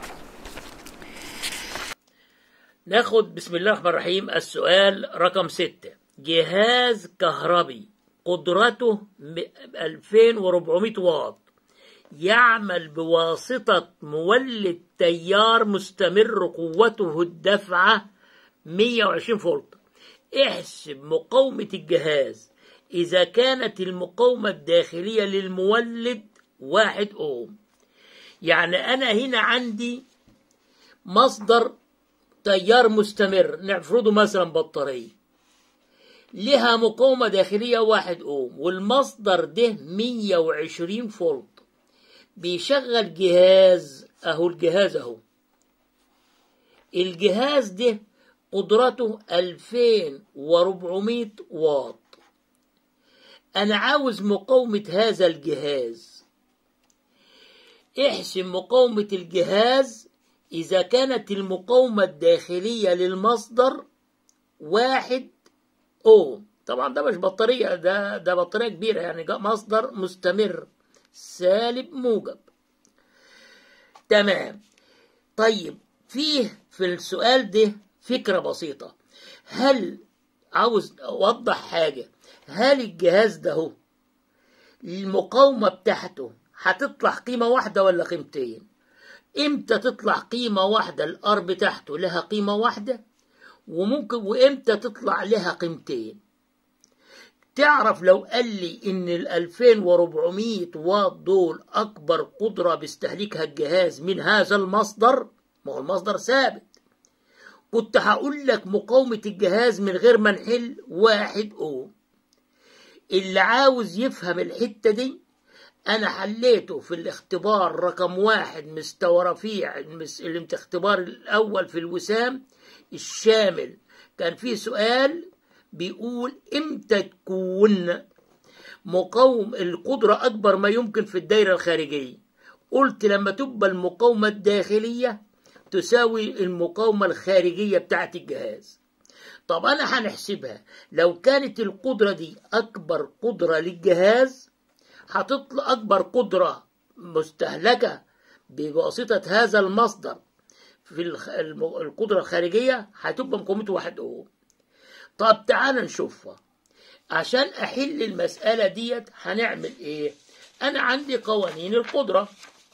ناخد بسم الله الرحمن الرحيم السؤال رقم ستة جهاز كهربي قدرته 2400 واط يعمل بواسطة مولد تيار مستمر قوته الدفعة 120 فولت احسب مقاومة الجهاز إذا كانت المقاومة الداخلية للمولد واحد أوم يعني أنا هنا عندي مصدر تيار مستمر نفرضه مثلا بطارية لها مقاومة داخلية واحد أوم والمصدر ده 120 فولت بيشغل جهاز أهو الجهاز أهو الجهاز ده قدرته 2400 واط أنا عاوز مقاومة هذا الجهاز احسب مقاومة الجهاز إذا كانت المقاومة الداخلية للمصدر واحد أوم طبعا ده مش بطارية ده ده بطارية كبيرة يعني مصدر مستمر سالب موجب تمام طيب فيه في السؤال ده فكرة بسيطة هل عاوز أوضح حاجة هل الجهاز ده هو المقاومة بتاعته هتطلع قيمة واحدة ولا قيمتين امتى تطلع قيمة واحدة الار بتاعته لها قيمة واحدة وممكن وامتى تطلع لها قيمتين تعرف لو قال لي ان ال 2400 واط دول اكبر قدرة بيستهلكها الجهاز من هذا المصدر ما هو المصدر ثابت كنت هقول لك مقاومة الجهاز من غير ما نحل واحد اوم اللي عاوز يفهم الحتة دي انا حليته في الاختبار رقم واحد مستوى رفيع الاختبار الاول في الوسام الشامل كان في سؤال بيقول امتى تكون مقاوم القدرة أكبر ما يمكن في الدايرة الخارجية قلت لما تبقى المقاومة الداخلية تساوي المقاومة الخارجية بتاعت الجهاز طب أنا هنحسبها لو كانت القدرة دي أكبر قدرة للجهاز هتطلع أكبر قدرة مستهلكة بواسطة هذا المصدر في القدرة الخارجية هتبقى مقاومته واحد أوم طب تعال نشوفها عشان أحل المسألة ديت هنعمل إيه أنا عندي قوانين القدرة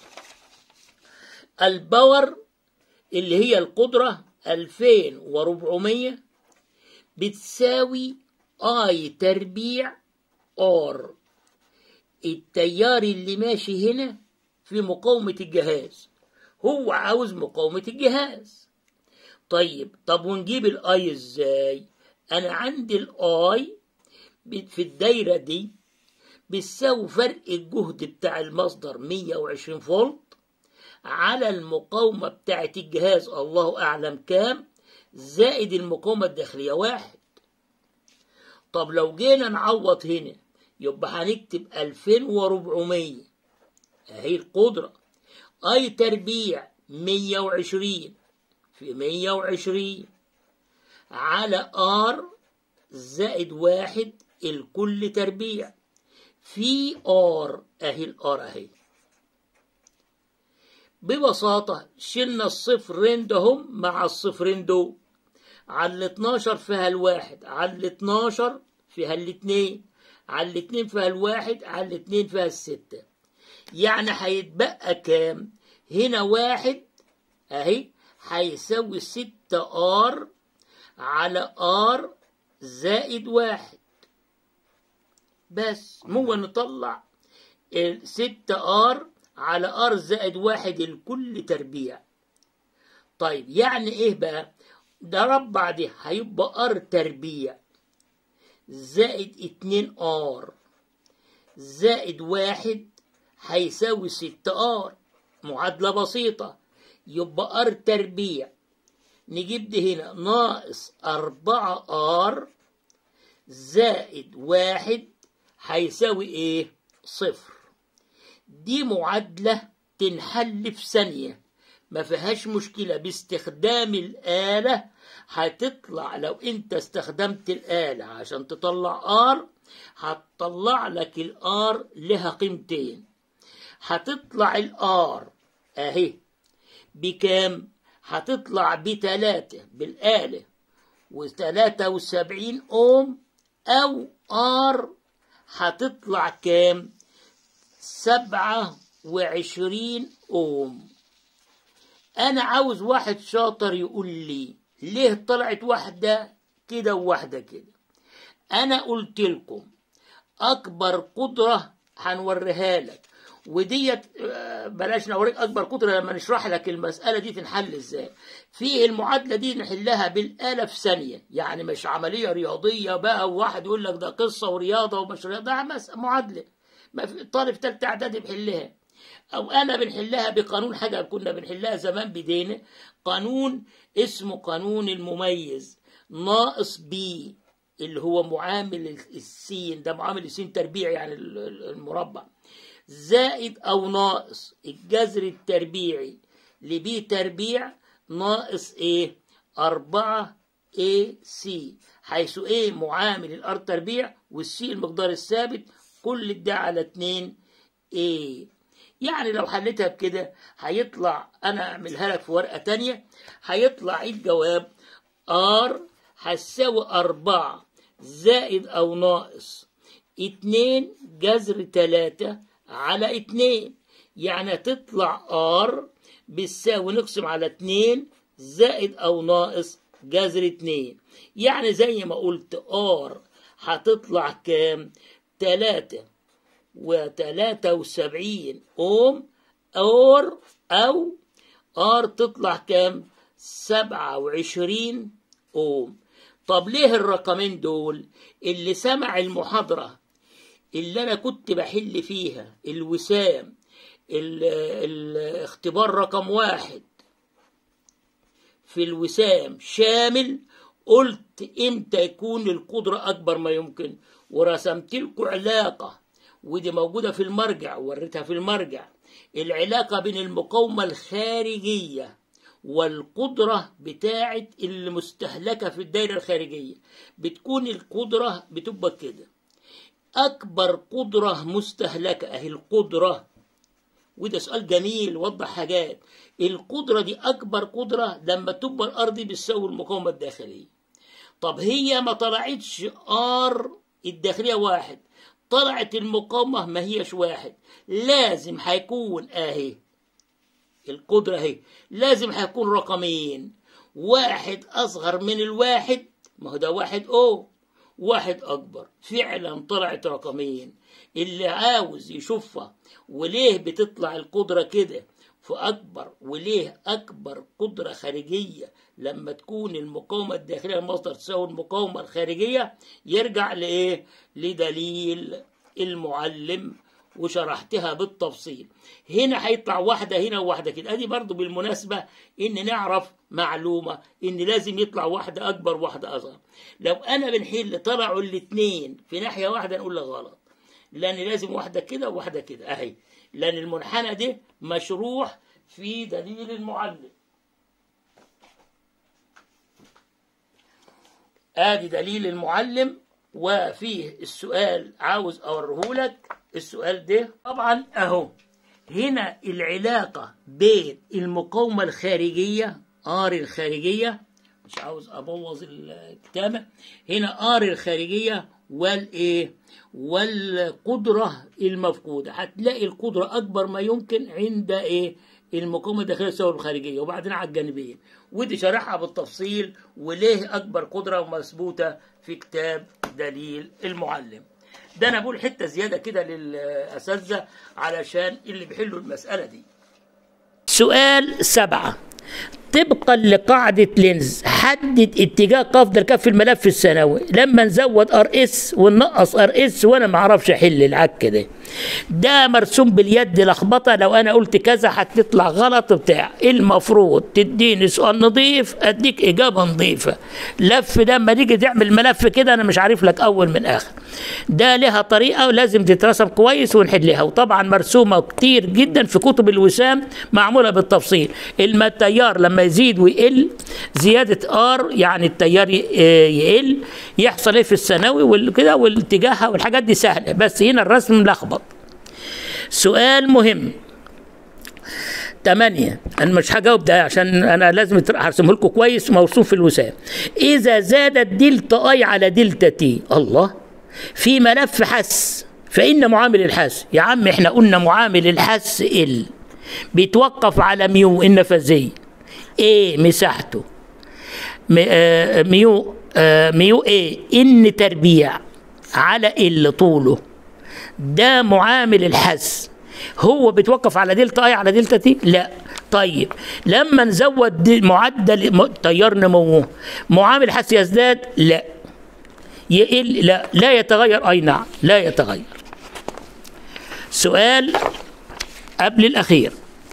الباور اللي هي القدرة 2400 بتساوي اي تربيع اور التيار اللي ماشي هنا في مقاومة الجهاز هو عاوز مقاومة الجهاز طيب طب ونجيب الاي ازاي انا عندي الاي في الدايرة دي بتساوي فرق الجهد بتاع المصدر 120 فولت على المقاومة بتاعة الجهاز الله أعلم كام زائد المقاومة الداخلية واحد طب لو جينا نعوض هنا يبقى هنكتب 2400 اهي القدرة اي تربيع 120 في 120 على ار زائد واحد الكل تربيع في ار اهي الار اهي ببساطة شلنا الصفرين دهم مع الصفرين دول على ال 12 فيها الواحد على ال 12 فيها الاتنين على الاتنين فيها الواحد على الاتنين فيها الستة يعني هيتبقى كام هنا واحد اهي هيساوي ستة ار على ار زائد واحد بس مو نطلع ستة ار على ار زائد واحد الكل تربيع طيب يعني ايه بقى ده ربع دي هيبقى ار تربيع زائد اتنين ار زائد واحد هيساوي ست ار معادلة بسيطة يبقى ار تربيع نجيب دي هنا ناقص أربعة ار زائد واحد هيساوي ايه صفر دي معادلة تنحل في ثانية ما فيهاش مشكلة باستخدام الآلة هتطلع لو انت استخدمت الآلة عشان تطلع ار هتطلع لك الار لها قيمتين هتطلع الار اهي بكام هتطلع بتلاتة بالآلة وتلاتة وسبعين اوم او ار هتطلع كام سبعة وعشرين اوم انا عاوز واحد شاطر يقول لي ليه طلعت واحدة كده وواحدة كده انا قلت لكم اكبر قدرة هنوريها لك وديت بلاش نوريك اكبر قدرة لما نشرح لك المسألة دي تنحل ازاي في المعادلة دي نحلها بالآلة في ثانية يعني مش عملية رياضية بقى وواحد يقول لك ده قصة ورياضة ومش رياضة ده معادلة ما في طالب تالتة اعدادي بيحلها او انا بنحلها بقانون حاجه كنا بنحلها زمان بدينا قانون اسمه قانون المميز ناقص بي اللي هو معامل السين ده معامل السين تربيع يعني المربع زائد او ناقص الجذر التربيعي لبي تربيع ناقص ايه أربعة اي سي حيث ايه معامل الار تربيع والسي المقدار الثابت كل ده على اتنين ايه يعني لو حلتها بكده هيطلع انا اعملها لك في ورقة تانية هيطلع الجواب ار هتساوي أربعة زائد أو ناقص اتنين جذر تلاتة على اتنين يعني تطلع ار بتساوي نقسم على اتنين زائد أو ناقص جذر اتنين يعني زي ما قلت ار هتطلع كام تلاتة وتلاتة وسبعين أوم أور أو آر تطلع كام سبعة وعشرين أوم طب ليه الرقمين دول اللي سمع المحاضرة اللي أنا كنت بحل فيها الوسام الاختبار رقم واحد في الوسام شامل قلت امتى يكون القدرة أكبر ما يمكن ورسمت لكم علاقة ودي موجودة في المرجع وريتها في المرجع العلاقة بين المقاومة الخارجية والقدرة بتاعة المستهلكة في الدائرة الخارجية بتكون القدرة بتبقى كده أكبر قدرة مستهلكة أهي القدرة وده سؤال جميل وضح حاجات القدرة دي أكبر قدرة لما تبقى الأرض بتساوي المقاومة الداخلية طب هي ما طلعتش ار الداخلية واحد طلعت المقاومة ما هيش واحد لازم هيكون اهي القدرة اهي لازم هيكون رقمين واحد أصغر من الواحد ما هو ده واحد أو واحد أكبر فعلا طلعت رقمين اللي عاوز يشوفها وليه بتطلع القدرة كده فأكبر وليه أكبر قدرة خارجية لما تكون المقاومة الداخلية المصدر تساوي المقاومة الخارجية يرجع لإيه؟ لدليل المعلم وشرحتها بالتفصيل هنا هيطلع واحدة هنا وواحدة كده ادي برضو بالمناسبة ان نعرف معلومة ان لازم يطلع واحدة اكبر واحدة اصغر لو انا بنحل طلعوا الاتنين في ناحية واحدة نقول لك غلط لان لازم واحدة كده وواحدة كده اهي لان المنحنى ده مشروح في دليل المعلم ادي دليل المعلم وفيه السؤال عاوز اوريهولك السؤال ده طبعا اهو هنا العلاقة بين المقاومة الخارجية ار الخارجية مش عاوز ابوظ الكتابة هنا ار الخارجية والايه والقدرة المفقودة هتلاقي القدرة اكبر ما يمكن عند ايه المقاومة الداخلية تساوي الخارجية وبعدين على الجانبين ودي شرحها بالتفصيل وليه أكبر قدرة مثبوتة في كتاب دليل المعلم ده أنا بقول حتة زيادة كده للأساتذة علشان اللي بيحلوا المسألة دي سؤال سبعة طبقا لقاعدة لينز حدد اتجاه قفض الكف في الملف الثانوي لما نزود ار اس وننقص ار اس وانا ما اعرفش احل العك ده ده مرسوم باليد لخبطه لو انا قلت كذا هتطلع غلط بتاع المفروض تديني سؤال نظيف اديك اجابه نظيفه لف ده اما تيجي تعمل ملف كده انا مش عارف لك اول من اخر ده لها طريقه ولازم تترسم كويس ونحلها وطبعا مرسومه كتير جدا في كتب الوسام معموله بالتفصيل الما التيار لما يزيد ويقل زياده ار يعني التيار ي- يقل يحصل ايه في الثانوي وكده والاتجاهها والحاجات دي سهله بس هنا الرسم ملخبط سؤال مهم تمانية أنا مش هجاوب ده عشان أنا لازم يتر- هرسمه لكم كويس موصوم في الوسام إذا زادت دلتا أي على دلتا تي الله في ملف حس فإن معامل الحس يا عم إحنا قلنا معامل الحس ال بيتوقف على ميو النفاذية إيه مساحته م- آه، ميو آه، ميو ايه ان تربيع على ال طوله ده معامل الحس هو بيتوقف على دلتا اي على دلتا تي لا طيب لما نزود دي- معدل م- تيار نموه معامل الحس يزداد لا يقل لا لا يتغير اي نعم لا يتغير سؤال قبل الاخير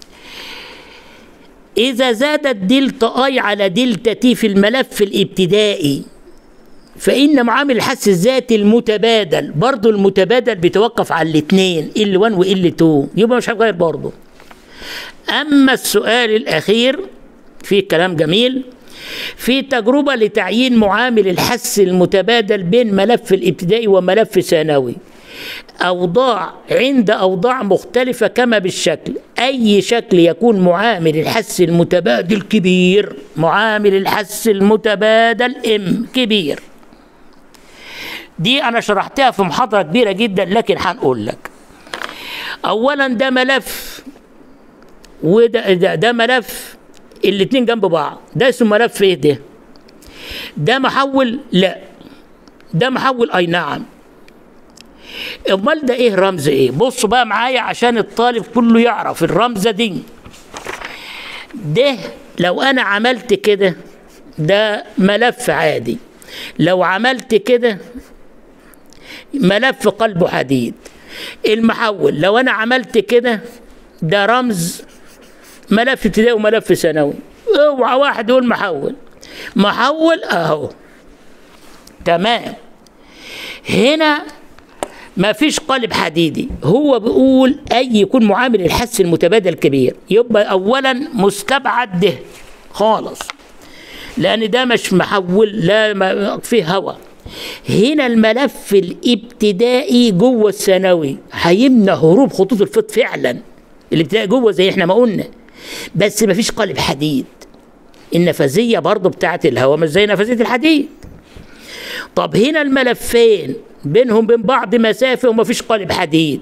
إذا زادت دلتا أي على دلتا تي في الملف الابتدائي فإن معامل الحس الذاتي المتبادل برضو المتبادل بيتوقف على الاثنين ال 1 وال 2 يبقى مش هيتغير برضو أما السؤال الأخير في كلام جميل في تجربة لتعيين معامل الحس المتبادل بين ملف الابتدائي وملف ثانوي أوضاع عند أوضاع مختلفة كما بالشكل أي شكل يكون معامل الحس المتبادل كبير معامل الحس المتبادل ام كبير دي أنا شرحتها في محاضرة كبيرة جدا لكن هنقول لك أولا ده ملف وده ده, ده ملف الاتنين جنب بعض ده اسمه ملف ايه ده ده محول لا ده محول اي نعم امال ده ايه رمز ايه بصوا بقى معايا عشان الطالب كله يعرف الرمزه دي ده لو انا عملت كده ده ملف عادي لو عملت كده ملف قلبه حديد المحول لو انا عملت كده ده رمز ملف ابتدائي وملف ثانوي اوعى واحد يقول محول محول اهو تمام هنا ما فيش قالب حديدي هو بيقول اي يكون معامل الحس المتبادل كبير يبقى اولا مستبعد ده خالص لان ده مش محول لا ما فيه هواء هنا الملف الابتدائي جوه الثانوي هيمنع هروب خطوط الفض فعلا الابتدائي جوه زي احنا ما قلنا بس ما فيش قالب حديد النفاذيه برضو بتاعت الهواء مش زي نفاذيه الحديد طب هنا الملفين بينهم بين بعض مسافه وما فيش قالب حديد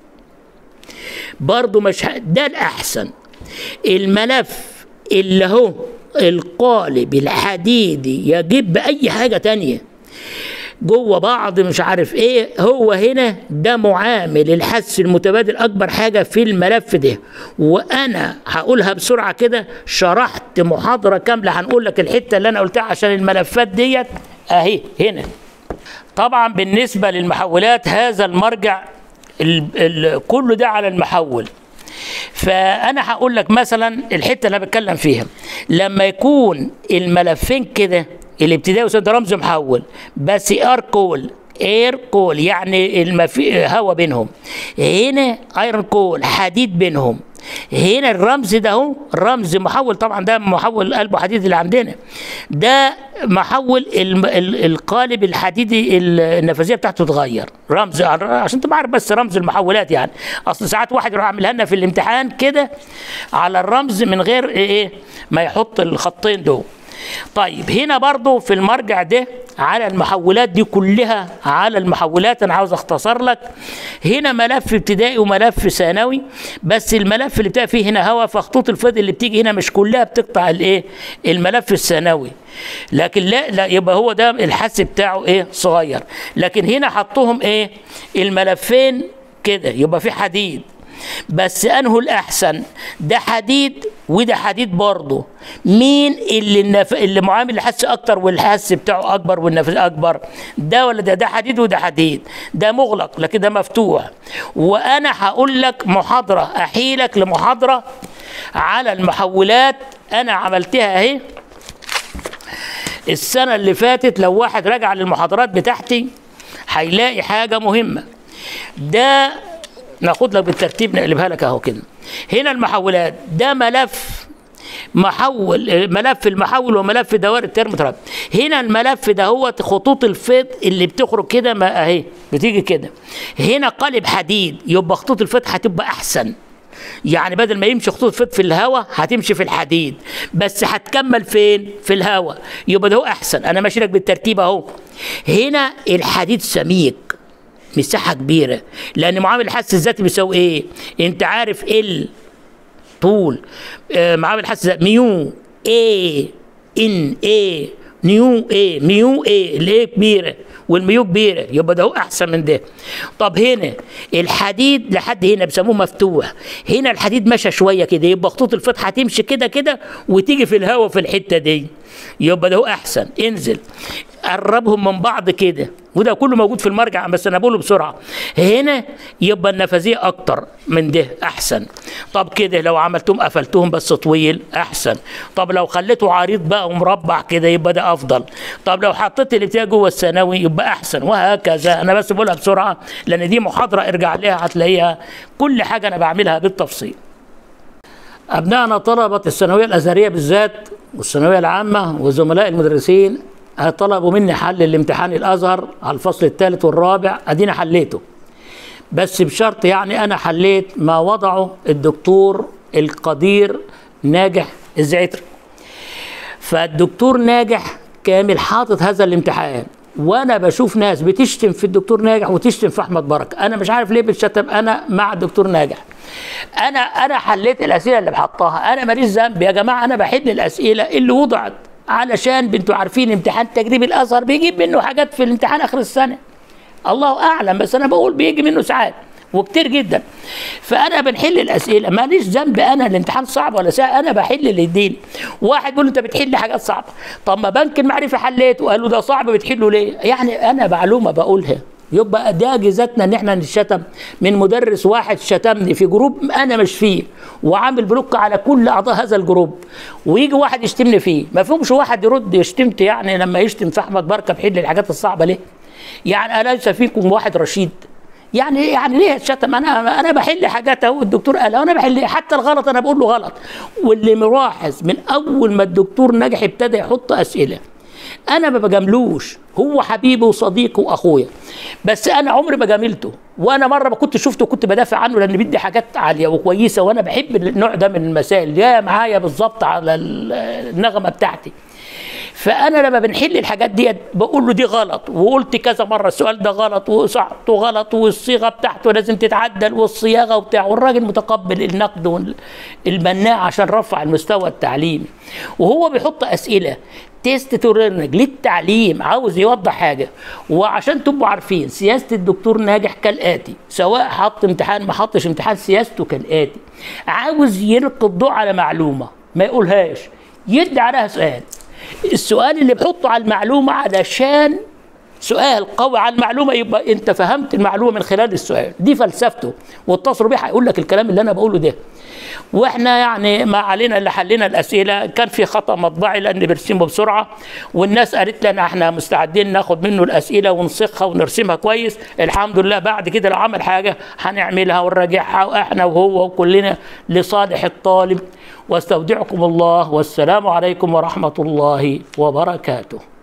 برضو مش ه... ده الاحسن الملف اللي هو القالب الحديدي يجيب باي حاجه تانية جوه بعض مش عارف ايه هو هنا ده معامل الحس المتبادل اكبر حاجه في الملف ده وانا هقولها بسرعه كده شرحت محاضره كامله هنقول لك الحته اللي انا قلتها عشان الملفات ديت اهي هنا طبعا بالنسبه للمحولات هذا المرجع ال ال كله ده على المحول فانا هقول لك مثلا الحته اللي انا بتكلم فيها لما يكون الملفين كده الابتدائي وثانوي ده رمز محول بس ار كول اير كول يعني المفي... هوا بينهم هنا ايرون كول حديد بينهم هنا الرمز ده اهو رمز محول طبعا ده محول قلب حديد اللي عندنا ده محول الم... ال... القالب الحديدي النفاذيه بتاعته تتغير رمز عشان تبقى عارف بس رمز المحولات يعني اصل ساعات واحد يروح عاملها لنا في الامتحان كده على الرمز من غير ايه ما يحط الخطين دول طيب هنا برضو في المرجع ده على المحولات دي كلها على المحولات انا عاوز اختصر لك هنا ملف ابتدائي وملف ثانوي بس الملف اللي بتاعي فيه هنا هوا فخطوط الفيض اللي بتيجي هنا مش كلها بتقطع الايه الملف الثانوي لكن لا لا يبقى هو ده الحس بتاعه ايه صغير لكن هنا حطوهم ايه الملفين كده يبقى في حديد بس انه الاحسن ده حديد وده حديد برضه مين اللي النف... اللي معامل الحس اكتر والحس بتاعه اكبر والنفس اكبر ده ولا ده ده حديد وده حديد ده مغلق لكن ده مفتوح وانا هقول لك محاضره احيلك لمحاضره على المحولات انا عملتها اهي السنه اللي فاتت لو واحد رجع للمحاضرات بتاعتي هيلاقي حاجه مهمه ده ناخد لك بالترتيب نقلبها لك اهو كده هنا المحولات ده ملف محول ملف المحول وملف دوائر الترموتراب هنا الملف ده هو خطوط الفيض اللي بتخرج كده ما اهي بتيجي كده هنا قالب حديد يبقى خطوط الفيض هتبقى احسن يعني بدل ما يمشي خطوط الفيض في الهواء هتمشي في الحديد بس هتكمل فين في الهواء يبقى ده هو احسن انا ماشي لك بالترتيب اهو هنا الحديد سميك مساحه كبيره لان معامل الحس الذاتي بيساوي ايه انت عارف ال طول آه معامل الحس الذاتي ميو اي ان اي نيو اي ميو اي الايه كبيره والميو كبيره يبقى ده هو احسن من ده طب هنا الحديد لحد هنا بيسموه مفتوح هنا الحديد مشى شويه كده يبقى خطوط الفتح هتمشي كده كده وتيجي في الهواء في الحته دي يبقى ده هو احسن انزل قربهم من بعض كده وده كله موجود في المرجع بس انا بقوله بسرعه هنا يبقى النفاذيه اكتر من ده احسن طب كده لو عملتهم قفلتهم بس طويل احسن طب لو خليته عريض بقى ومربع كده يبقى ده افضل طب لو حطيت الابتدائي جوه الثانوي يبقى احسن وهكذا انا بس بقولها بسرعه لان دي محاضره ارجع لها هتلاقيها كل حاجه انا بعملها بالتفصيل ابنائنا طلبه الثانويه الازهريه بالذات والثانويه العامه وزملاء المدرسين طلبوا مني حل الامتحان الازهر على الفصل الثالث والرابع ادينا حليته بس بشرط يعني انا حليت ما وضعه الدكتور القدير ناجح الزعتري فالدكتور ناجح كامل حاطط هذا الامتحان وانا بشوف ناس بتشتم في الدكتور ناجح وتشتم في احمد بركه انا مش عارف ليه بتشتم انا مع الدكتور ناجح انا انا حليت الاسئله اللي بحطها انا ماليش ذنب يا جماعه انا بحل الاسئله اللي وضعت علشان انتوا عارفين امتحان تجريبي الازهر بيجيب منه حاجات في الامتحان اخر السنه الله اعلم بس انا بقول بيجي منه ساعات وكتير جدا فانا بنحل الاسئله ماليش ذنب انا الامتحان صعب ولا سهل انا بحل اللي يديني واحد بيقول انت بتحل حاجات صعبه طب ما بنك المعرفه حليته وقالوا ده صعب بتحله ليه يعني انا معلومه بقولها يبقى ده جزاتنا ان احنا نشتم من مدرس واحد شتمني في جروب انا مش فيه وعامل بلوك على كل اعضاء هذا الجروب ويجي واحد يشتمني فيه ما فيهمش واحد يرد يشتمت يعني لما يشتم في احمد بركه بحل الحاجات الصعبه ليه؟ يعني اليس فيكم واحد رشيد يعني يعني ليه الشتم انا انا بحل حاجات اهو الدكتور قال انا بحل حتى الغلط انا بقول له غلط واللي ملاحظ من اول ما الدكتور نجح ابتدى يحط اسئله انا ما بجاملوش هو حبيبي وصديقي واخويا بس انا عمري ما جاملته وانا مره ما كنت شفته وكنت بدافع عنه لان بيدي حاجات عاليه وكويسه وانا بحب النوع ده من المسائل جايه معايا بالظبط على النغمه بتاعتي فانا لما بنحل الحاجات دي بقول له دي غلط وقلت كذا مره السؤال ده غلط وصعته غلط والصيغه بتاعته لازم تتعدل والصياغه وبتاع والراجل متقبل النقد والمناع عشان رفع المستوى التعليمي وهو بيحط اسئله تيست تو ليرنينج للتعليم عاوز يوضح حاجه وعشان تبقوا عارفين سياسه الدكتور ناجح كالاتي سواء حط امتحان ما حطش امتحان سياسته كالاتي عاوز يلقي الضوء على معلومه ما يقولهاش يدي عليها سؤال السؤال اللي بحطه على المعلومه علشان سؤال قوي على المعلومه يبقى انت فهمت المعلومه من خلال السؤال دي فلسفته واتصلوا بيه هيقول لك الكلام اللي انا بقوله ده واحنا يعني ما علينا اللي حلينا الاسئله كان في خطا مطبعي لان بيرسمه بسرعه والناس قالت لنا احنا مستعدين ناخد منه الاسئله ونسخها ونرسمها كويس الحمد لله بعد كده لو عمل حاجه هنعملها ونراجعها واحنا وهو وكلنا لصالح الطالب واستودعكم الله والسلام عليكم ورحمه الله وبركاته